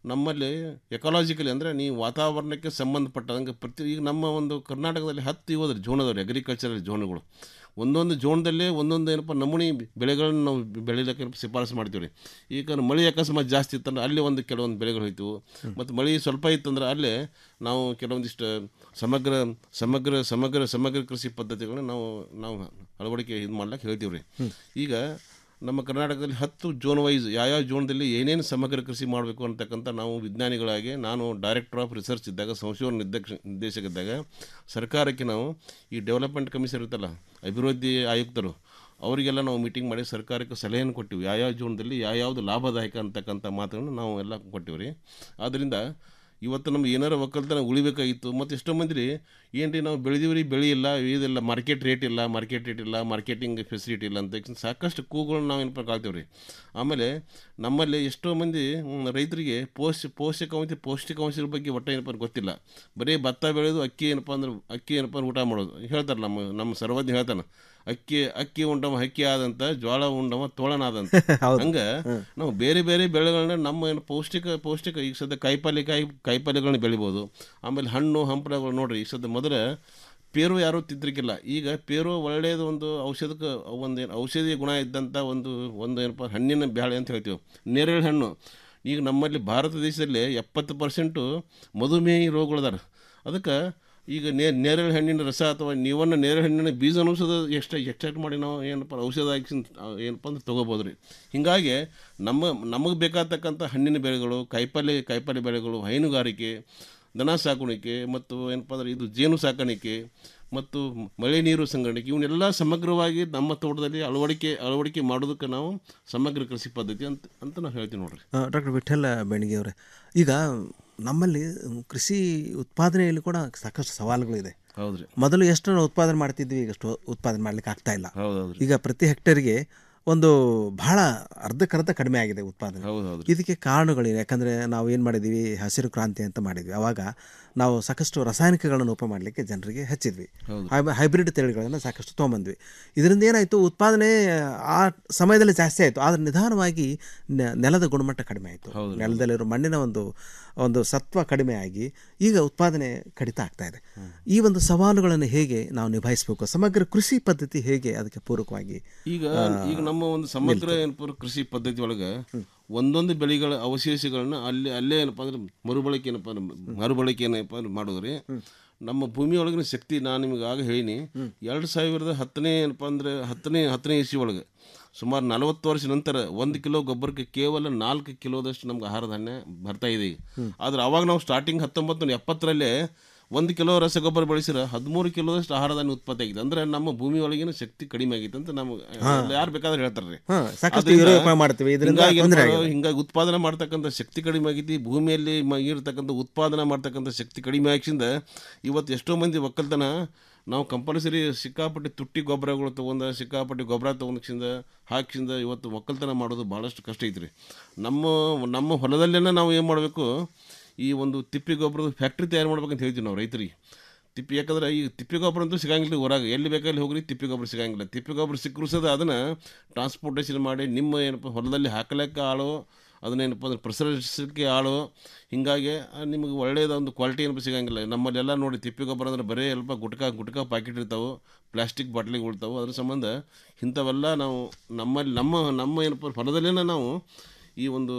Speaker 18: ನಮ್ಮಲ್ಲಿ ಎಕಾಲಜಿಕಲಿ ಅಂದರೆ ನೀವು ವಾತಾವರಣಕ್ಕೆ ಸಂಬಂಧಪಟ್ಟಂಗೆ ಪ್ರತಿ ಈಗ ನಮ್ಮ ಒಂದು ಕರ್ನಾಟಕದಲ್ಲಿ ಹತ್ತು ಹೋದ್ರೆ ಜೋನ್ ಅದಾವ್ರಿ ಅಗ್ರಿಕಲ್ಚರಲ್ ಜೋನ್ಗಳು ಒಂದೊಂದು ಜೋನದಲ್ಲೇ ಒಂದೊಂದು ಏನಪ್ಪ ನಮೂನಿ ಬೆಳೆಗಳನ್ನ ನಾವು ಬೆಳಿಲಿಕ್ಕೆ ಏನಪ್ಪ ಶಿಫಾರಸು ಮಾಡ್ತೀವಿ ರೀ ಈಗ ಮಳೆ ಅಕಸ್ಮಾತ್ ಜಾಸ್ತಿ ಇತ್ತಂದ್ರೆ ಅಲ್ಲಿ ಒಂದು ಕೆಲವೊಂದು ಬೆಳೆಗಳು ಹೋಯ್ತು ಮತ್ತು ಮಳೆ ಸ್ವಲ್ಪ ಇತ್ತಂದ್ರೆ ಅಲ್ಲೇ ನಾವು ಕೆಲವೊಂದಿಷ್ಟು ಸಮಗ್ರ ಸಮಗ್ರ ಸಮಗ್ರ ಸಮಗ್ರ ಕೃಷಿ ಪದ್ಧತಿಗಳನ್ನ ನಾವು ನಾವು ಅಳವಡಿಕೆ ಇದು ಮಾಡ್ಲಿಕ್ಕೆ ಹೇಳ್ತೀವಿ ರೀ ಈಗ ನಮ್ಮ ಕರ್ನಾಟಕದಲ್ಲಿ ಹತ್ತು ಜೋನ್ ವೈಸ್ ಯಾವ್ಯಾವ ಜೋನ್ದಲ್ಲಿ ಏನೇನು ಸಮಗ್ರ ಕೃಷಿ ಮಾಡಬೇಕು ಅಂತಕ್ಕಂಥ ನಾವು ವಿಜ್ಞಾನಿಗಳಾಗಿ ನಾನು ಡೈರೆಕ್ಟರ್ ಆಫ್ ರಿಸರ್ಚ್ ಇದ್ದಾಗ ಸಂಶೋಧನಾ ನಿರ್ದೇಶ ನಿರ್ದೇಶಕ ಇದ್ದಾಗ ಸರ್ಕಾರಕ್ಕೆ ನಾವು ಈ ಡೆವಲಪ್ಮೆಂಟ್ ಕಮಿಷನ್ ಇರುತ್ತಲ್ಲ ಅಭಿವೃದ್ಧಿ ಆಯುಕ್ತರು ಅವರಿಗೆಲ್ಲ ನಾವು ಮೀಟಿಂಗ್ ಮಾಡಿ ಸರ್ಕಾರಕ್ಕೆ ಸಲಹೆಯನ್ನು ಕೊಟ್ಟಿವಿ ಯಾವ್ಯಾವ ಜೋನದಲ್ಲಿ ಯಾವ್ಯಾವುದು ಲಾಭದಾಯಕ ಅಂತಕ್ಕಂಥ ಮಾತುಗಳನ್ನು ನಾವು ಎಲ್ಲ ಕೊಟ್ಟಿವಿ ರೀ ಆದ್ದರಿಂದ ಇವತ್ತು ನಮ್ಗೆ ಏನಾರ ಒಕ್ಕಲ್ತನ ಉಳಿಬೇಕಾಗಿತ್ತು ಮತ್ತು ಎಷ್ಟೋ ಮಂದಿ ರೀ ಏನು ರೀ ನಾವು ಬೆಳೆದೀವಿ ರೀ ಬೆಳೆ ಇಲ್ಲ ಇದಿಲ್ಲ ಮಾರ್ಕೆಟ್ ರೇಟ್ ಇಲ್ಲ ಮಾರ್ಕೆಟ್ ರೇಟ್ ಇಲ್ಲ ಮಾರ್ಕೆಟಿಂಗ್ ಫೆಸಿಲಿಟಿ ಇಲ್ಲ ಅಂತ ತಕ್ಷಣ ಸಾಕಷ್ಟು ಕೂಗುಗಳನ್ನ ನಾವು ಏನಪ್ಪ ಕಾಳ್ತೀವಿ ರೀ ಆಮೇಲೆ ನಮ್ಮಲ್ಲಿ ಎಷ್ಟೋ ಮಂದಿ ಮ್, ರೈತರಿಗೆ ಪೋಷ ಪೋಷಕಾಂಶ ಪೌಷ್ಟಿಕಾಂಶದ ಬಗ್ಗೆ ಒಟ್ಟು ಏನಪ್ಪ ಅಂದ್ರೆ ಗೊತ್ತಿಲ್ಲ ಬರೀ ಭತ್ತ ಬೆಳೆದು ಅಕ್ಕಿ ಏನಪ್ಪ ಅಂದ್ರೆ ಅಕ್ಕಿ ಏನಪ್ಪ ಅಂದ್ರೆ ಊಟ ಮಾಡೋದು ಹೇಳ್ತಾರೆ ನಮ್ಮ ನಮ್ಮ ಸರ್ವಜ್ಞ ಹೇಳ್ತಾನೆ ಅಕ್ಕಿ ಅಕ್ಕಿ ಉಂಡವ ಹಕ್ಕಿ ಆದಂತ ಜ್ವಾಳ ಉಂಡವ ತೋಳನಾದಂತ ಹಂಗ ನಾವು ಬೇರೆ ಬೇರೆ ಬೆಳೆಗಳನ್ನ ನಮ್ಮ ಏನು ಪೌಷ್ಟಿಕ ಪೌಷ್ಟಿಕ ಈಗ ಸದ್ಯ ಕಾಯಿಪಲ್ಯ ಕಾಯಿ ಕಾಯಿಪಲ್ಯಗಳನ್ನ ಬೆಳಿಬೋದು ಆಮೇಲೆ ಹಣ್ಣು ಹಂಪಲಗಳು ನೋಡ್ರಿ ಈಗ ಸದ್ಯ ಮೊದಲ ಪೇರು ಯಾರೂ ತಿದ್ರಿಕಿಲ್ಲ ಈಗ ಪೇರು ಒಳ್ಳೆಯದು ಒಂದು ಔಷಧಕ್ಕೆ ಒಂದು ಏನು ಔಷಧಿ ಗುಣ ಇದ್ದಂಥ ಒಂದು ಒಂದು ಏನಪ್ಪ ಹಣ್ಣಿನ ಬ್ಯಾಳೆ ಅಂತ ಹೇಳ್ತೀವಿ ನೇರಳೆ ಹಣ್ಣು ಈಗ ನಮ್ಮಲ್ಲಿ ಭಾರತ ದೇಶದಲ್ಲಿ ಎಪ್ಪತ್ತು ಪರ್ಸೆಂಟು ಮಧುಮೇಹಿ ರೋಗಗಳದಾರ ಅದಕ್ಕೆ ಈಗ ನೇ ನೇರಳೆ ಹಣ್ಣಿನ ರಸ ಅಥವಾ ನೀವನ್ನ ನೇರಳೆ ಹಣ್ಣಿನ ಬೀಜನೂ ಸದ ಎಷ್ಟು ಎಕ್ಸ್ಟ್ರಾಕ್ಟ್ ಮಾಡಿ ನಾವು ಏನಪ್ಪ ಔಷಧ ಹಾಕಿ ಏನಪ್ಪ ಅಂದ್ರೆ ತೊಗೋಬೋದು ರೀ ಹೀಗಾಗಿ ನಮ್ಮ ನಮಗೆ ಬೇಕಾಗ್ತಕ್ಕಂಥ ಹಣ್ಣಿನ ಬೆಳೆಗಳು ಕಾಯಿಪಲ್ಯ ಕಾಯಿಪಲ್ಯ ಬೆಳೆಗಳು ಹೈನುಗಾರಿಕೆ ದನ ಸಾಕಾಣಿಕೆ ಮತ್ತು ಏನಪ್ಪ ಅಂದ್ರೆ ಇದು ಜೇನು ಸಾಕಾಣಿಕೆ ಮತ್ತು ಮಳೆ ನೀರು ಸಂಗ್ರಹಣೆ ಇವನ್ನೆಲ್ಲ ಸಮಗ್ರವಾಗಿ ನಮ್ಮ ತೋಟದಲ್ಲಿ ಅಳವಡಿಕೆ ಅಳವಡಿಕೆ ಮಾಡೋದಕ್ಕೆ ನಾವು ಸಮಗ್ರ ಕೃಷಿ ಪದ್ಧತಿ ಅಂತ ಅಂತ ನಾವು ಹೇಳ್ತೀವಿ ನೋಡ್ರಿ
Speaker 17: ಡಾಕ್ಟರ್ ವಿಠಲ್ ಬೆಣಗಿ ಅವರೇ ಈಗ ನಮ್ಮಲ್ಲಿ ಕೃಷಿ ಉತ್ಪಾದನೆಯಲ್ಲಿ ಕೂಡ ಸಾಕಷ್ಟು ಸವಾಲುಗಳಿದೆ
Speaker 18: ಹೌದ್ರಿ
Speaker 17: ಮೊದಲು ಎಷ್ಟು ನಾವು ಉತ್ಪಾದನೆ ಮಾಡ್ತಿದ್ವಿ ಈಗ ಅಷ್ಟು ಉತ್ಪಾದನೆ ಮಾಡ್ಲಿಕ್ಕೆ ಆಗ್ತಾ ಇಲ್ಲ
Speaker 18: ಹೌದೌದ್ರಿ
Speaker 17: ಈಗ ಪ್ರತಿ ಹೆಕ್ಟೇರ್ಗೆ ಒಂದು ಬಹಳ ಅರ್ಧಕ್ಕರ್ಧ ಕಡಿಮೆ ಆಗಿದೆ ಉತ್ಪಾದನೆ
Speaker 18: ಹೌದೌದ್ರಿ
Speaker 17: ಇದಕ್ಕೆ ಕಾರಣಗಳೇನು ಯಾಕಂದರೆ ನಾವು ಏನು ಮಾಡಿದ್ದೀವಿ ಹಸಿರು ಕ್ರಾಂತಿ ಅಂತ ಮಾಡಿದ್ವಿ ಅವಾಗ ನಾವು ಸಾಕಷ್ಟು ರಾಸಾಯನಿಕಗಳನ್ನು ಉಪ ಮಾಡಲಿಕ್ಕೆ ಜನರಿಗೆ ಹಚ್ಚಿದ್ವಿ
Speaker 18: ಹೌದು.
Speaker 17: ಹೈ- ಹೈಬ್ರಿಡ್ ತಳಿಗಳನ್ನು ಸಾಕಷ್ಟು ತೊಗೊಂಬಂದ್ವಿ ಇದರಿಂದ ಏನಾಯಿತು ಉತ್ಪಾದನೆ ಆ ಸಮಯದಲ್ಲಿ ಜಾಸ್ತಿ ಆಯಿತು ಆದರೆ ನಿಧಾನವಾಗಿ ನೆ- ನೆಲದ ಗುಣಮಟ್ಟ ಕಡಿಮೆ ಆಯಿತು
Speaker 18: ಹೌದು.
Speaker 17: ನೆಲದಲ್ಲಿರೋ ಮಣ್ಣಿನ ಒಂದು ಒಂದು ಸತ್ವ ಕಡಿಮೆ ಆಗಿ ಈಗ ಉತ್ಪಾದನೆ ಕಡಿತ ಆಗ್ತಾ ಇದೆ ಈ ಒಂದು ಸವಾಲುಗಳನ್ನು ಹೇಗೆ ನಾವು ನಿಭಾಯಿಸಬೇಕು ಸಮಗ್ರ ಕೃಷಿ ಪದ್ಧತಿ ಹೇಗೆ ಅದಕ್ಕೆ ಪೂರಕವಾಗಿ
Speaker 18: ಈಗ
Speaker 17: ಆ,
Speaker 18: ಈಗ ನಮ್ಮ ಒಂದು ಸಮಗ್ರ ಏನಪ್ಪ ಅಂದ್ರೆ ಕೃಷಿ ಪದ್ಧತಿ ಒಳಗೆ ಒಂದೊಂದು ಬೆಳೆಗಳ ಅವಶೇಷಗಳನ್ನ ಅಲ್ಲಿ ಅಲ್ಲೇ ಏನಪ್ಪ ಅಂದ್ರೆ ಮರುಬಳಕೆ ಏನಪ್ಪ ಅಂದ್ರೆ ಮರುಬಳಕೆ ಏನಪ್ಪ ಅಂದ್ರೆ ಮಾಡೋದ್ರಿ ನಮ್ಮ ಭೂಮಿ ಒಳಗಿನ ಶಕ್ತಿ ನಾನು ನಿಮಗೆ ಆಗ ಹೇಳೀನಿ ಎರಡು ಸಾವಿರದ ಹತ್ತನೇ ಏನಪ್ಪ ಅಂದ್ರೆ ಹತ್ತನೇ ಹತ್ತನೇ ಇಸ್ವಿ ಒಳಗೆ ಸುಮಾರು ನಲವತ್ತು ವರ್ಷ ನಂತರ ಒಂದು ಕಿಲೋ ಗೊಬ್ಬರಕ್ಕೆ ಕೇವಲ ನಾಲ್ಕು ಕಿಲೋದಷ್ಟು ನಮ್ಗೆ ಆಹಾರ ಧಾನ್ಯ ಬರ್ತಾ ಇದೆ ಈಗ ಆದ್ರೆ ಅವಾಗ ನಾವು ಸ್ಟಾರ್ಟಿಂಗ್ ಹತ್ತೊಂಬತ್ತು ನೂರ ಎಪ್ಪತ್ತರಲ್ಲೇ ಒಂದು ಕಿಲೋ ರಸಗೊಬ್ಬರ ಬಳಸಿರ ಹದಿಮೂರು ಕಿಲೋದಷ್ಟು ಆಹಾರ ಧಾನ್ಯ ಉತ್ಪತ್ತಿ ಆಗಿದೆ ಅಂದ್ರೆ ನಮ್ಮ ಭೂಮಿ ಒಳಗಿನ ಶಕ್ತಿ ಕಡಿಮೆ ಆಗಿತ್ತು ಅಂತ ನಮ್ಗೆ
Speaker 17: ಹಾ.
Speaker 18: ಯಾರು ಬೇಕಾದ್ರೆ ಹೇಳ್ತಾರೆ
Speaker 17: ಹಾ, ಸಾಕಷ್ಟು ಯೂರೋಪ ಮಾಡ್ತೀವಿ, ಇದರಿಂದ ತೊಂದ್ರೆ ಆಗಿದೆ.
Speaker 18: ಹಿಂಗಾಗಿ ಉತ್ಪಾದನೆ ಮಾಡ್ತಕ್ಕಂಥ ಶಕ್ತಿ ಕಡಿಮೆ ಆಗೈತಿ ಭೂಮಿಯಲ್ಲಿ ಮ- ಇರ್ತಕ್ಕಂಥ ಉತ್ಪಾದನೆ ಮಾಡ್ತಕ್ಕಂಥ ಶಕ್ತಿ ಕಡಿಮೆ ಆಗಿಸಿಂದ ಇವತ್ತು ಎಷ್ಟೋ ಮಂದಿ ಒಕ್ಕಲ್ತನ ನಾವು ಕಂಪಲ್ಸರಿ ಸಿಕ್ಕಾಪಟ್ಟೆ ತುಟ್ಟಿ ಗೊಬ್ಬರಗಳು ತೊಗೊಂಡ ಸಿಕ್ಕಾಪಟ್ಟೆ ಗೊಬ್ಬರ ತೊಗೊಂಡಿಂದ ಹಾಕಿಸಿಂದ ಇವತ್ತು ಒಕ್ಕಲ್ತನ ಮಾಡೋದು ಭಾಳಷ್ಟು ಕಷ್ಟ ಐತ್ರಿ ನಮ್ಮ ನಮ್ಮ ಹೊಲದಲ್ಲೇನ ನಾವು ಏನು ಮಾಡಬೇಕು ಈ ಒಂದು ತಿಪ್ಪಿ ಗೊಬ್ಬರದ ಫ್ಯಾಕ್ಟ್ರಿ ತಯಾರು ಮಾಡ್ಬೇಕಂತ ಹೇಳ್ತೀವಿ ನಾವು ರೈತರಿಗೆ ತಿಪ್ಪಿ ಯಾಕಂದ್ರೆ ಈ ತಿಪ್ಪಿ ಗೊಬ್ಬರ ಅಂತೂ ಸಿಗಂಗಿಲ್ಲ ಹೊರಗೆ ಎಲ್ಲಿ ಬೇಕಲ್ಲಿ ಹೋಗ್ರಿ ತಿಪ್ಪಿ ಗೊಬ್ಬರ ಸಿಗಂಗಿಲ್ಲ ತಿಪ್ಪಿ ಗೊಬ್ಬರ ಸಿಕ್ಕರು ಸದ ಅದನ್ನು ಟ್ರಾನ್ಸ್ಪೋರ್ಟೇಷನ್ ಮಾಡಿ ನಿಮ್ಮ ಏನಪ್ಪ ಹೊಲದಲ್ಲಿ ಹಾಕಲಿಕ್ಕೆ ಆಳು ಅದನ್ನೇನಪ್ಪ ಅಂದ್ರೆ ಪ್ರಸರಿಸಲಿಕ್ಕೆ ಆಳು ಹೀಗಾಗಿ ಆ ನಿಮಗೆ ಒಳ್ಳೆಯದ ಒಂದು ಕ್ವಾಲಿಟಿ ಏನಪ್ಪ ಸಿಗಂಗಿಲ್ಲ ನಮ್ಮಲ್ಲೆಲ್ಲ ನೋಡಿ ತಿಪ್ಪಿ ಗೊಬ್ಬರ ಅಂದ್ರೆ ಬರೀ ಸ್ವಲ್ಪ ಗುಟ್ಕಾ ಗುಟ್ಕಾ ಪ್ಯಾಕೆಟ್ ಇರ್ತಾವೆ ಪ್ಲಾಸ್ಟಿಕ್ ಬಾಟ್ಲಿಗೆ ಉಳ್ತಾವೆ ಅದ್ರ ಸಂಬಂಧ ಇಂಥವೆಲ್ಲ ನಾವು ನಮ್ಮಲ್ಲಿ ನಮ್ಮ ನಮ್ಮ ಏನಪ್ಪ ಹೊಲದಲ್ಲೇ ನಾವು ಈ ಒಂದು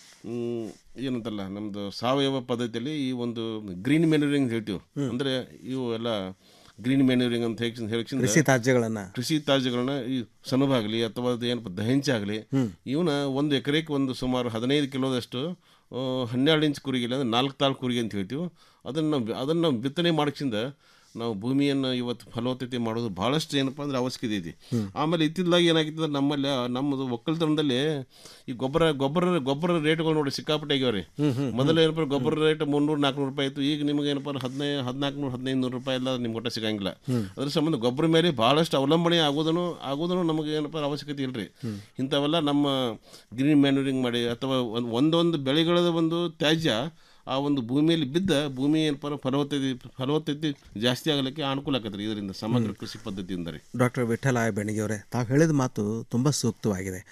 Speaker 18: ಮ್, ಏನಂತಲ್ಲ ನಮ್ಮದು ಸಾವಯವ ಪದ್ಧತಿಯಲ್ಲಿ ಈ ಒಂದು ಗ್ರೀನ್ ಮ್ಯಾನ್ಯೂರಿಂಗ್ ಹೇಳ್ತೀವಿ ಅಂದರೆ ಇವು ಎಲ್ಲ ಗ್ರೀನ್ ಮ್ಯಾನ್ಯೂರಿಂಗ್ ಅಂತ ಹೇಳಿ ಹೇಳಿ
Speaker 17: ಕೃಷಿ ತ್ಯಾಜ್ಯಗಳನ್ನ
Speaker 18: ಕೃಷಿ ತ್ಯಾಜ್ಯಗಳನ್ನ ಈ ಸೆಣಬಾಗಲಿ ಅಥವಾ ಅದು ಏನಪ್ಪ ದಹಂಚ ಆಗಲಿ ಇವನ್ನ ಒಂದು ಎಕರೆಗೆ ಒಂದು ಸುಮಾರು ಹದಿನೈದು ಕಿಲೋದಷ್ಟು ಆ, ಹನ್ನೆರಡು ಇಂಚ್ ಕುರಿಗೆ ಅಂದರೆ ನಾಲ್ಕು ತಾಳು ಕುರಿಗೆ ಅಂತ ಹೇಳ್ತೀವಿ ಅದನ್ನು ನಾವು ಅದನ್ನು ನಾವು ಬಿತ್ತನೆ ಮಾಡಿಸಿಂದ ನಾವು ಭೂಮಿಯನ್ನು ಇವತ್ತು ಫಲವತ್ತತೆ ಮಾಡೋದು ಭಾಳಷ್ಟು ಏನಪ್ಪ ಅಂದ್ರೆ ಅವಶ್ಯಕತೆ ಐತಿ ಆಮೇಲೆ ಇತ್ತಿದ್ದಾಗ ಏನಾಗಿತ್ತು ಅಂದ್ರೆ ನಮ್ಮಲ್ಲಿ ಆ ನಮ್ಮದು ಒಕ್ಕಲ್ತನದಲ್ಲಿ ಈ ಗೊಬ್ಬರ ಗೊಬ್ಬರ ಗೊಬ್ಬರ ರೇಟ್ಗಳು ನೋಡಿ ಸಿಕ್ಕಾಪಟ್ಟೆ ಆಗ್ಯಾವ ರೀ ಮೊದಲು ಏನಪ್ಪ ಗೊಬ್ಬರ ರೇಟ್ ಮುನ್ನೂರು ನಾಲ್ಕುನೂರು ರೂಪಾಯಿ ಇತ್ತು ಈಗ ನಿಮಗೆ ಏನಪ್ಪ ಹದಿನೈದು ಹದಿನಾಲ್ಕು ನೂರು ಹದಿನೈದು ನೂರು ರೂಪಾಯಿ ಎಲ್ಲ ನಿಮ್ಗೆ ಒಟ್ಟ ಸಿಗಂಗಿಲ್ಲ ಅದ್ರ ಸಂಬಂಧ ಗೊಬ್ಬರ ಮೇಲೆ ಭಾಳಷ್ಟು ಅವಲಂಬನೆ ಆಗೋದನ್ನು ಆಗೋದನ್ನು ನಮಗೆ ಏನಪ್ಪ ಅವಶ್ಯಕತೆ ಇಲ್ರಿ ಇಂಥವೆಲ್ಲ ನಮ್ಮ ಗ್ರೀನ್ ಮ್ಯಾನ್ಯೂರಿಂಗ್ ಮಾಡಿ ಅಥವಾ ಒಂದು ಒಂದೊಂದು ಬೆಳೆಗಳ ಒಂದು ತ್ಯಾಜ್ಯ ಆ ಒಂದು ಭೂಮಿಯಲ್ಲಿ ಬಿದ್ದ ಭೂಮಿ ಏನಪ್ಪ ಅಂದ್ರೆ ಫಲವತ್ತತೆ ಫಲವತ್ತತೆ ಜಾಸ್ತಿ ಆಗಲಿಕ್ಕೆ ಅನುಕೂಲ ಆಗತ್ತೆ ರೀ ಇದರಿಂದ ಸಮಗ್ರ ಕೃಷಿ ಪದ್ಧತಿಯಿಂದ ರೀ
Speaker 17: ಡಾಕ್ಟರ್ ವಿಠಲ ಬೆಣಗಿಯವರೇ ತಾವು ಹೇಳಿದ ಮಾತು ತುಂಬ ಸೂಕ್ತವಾಗಿದೆ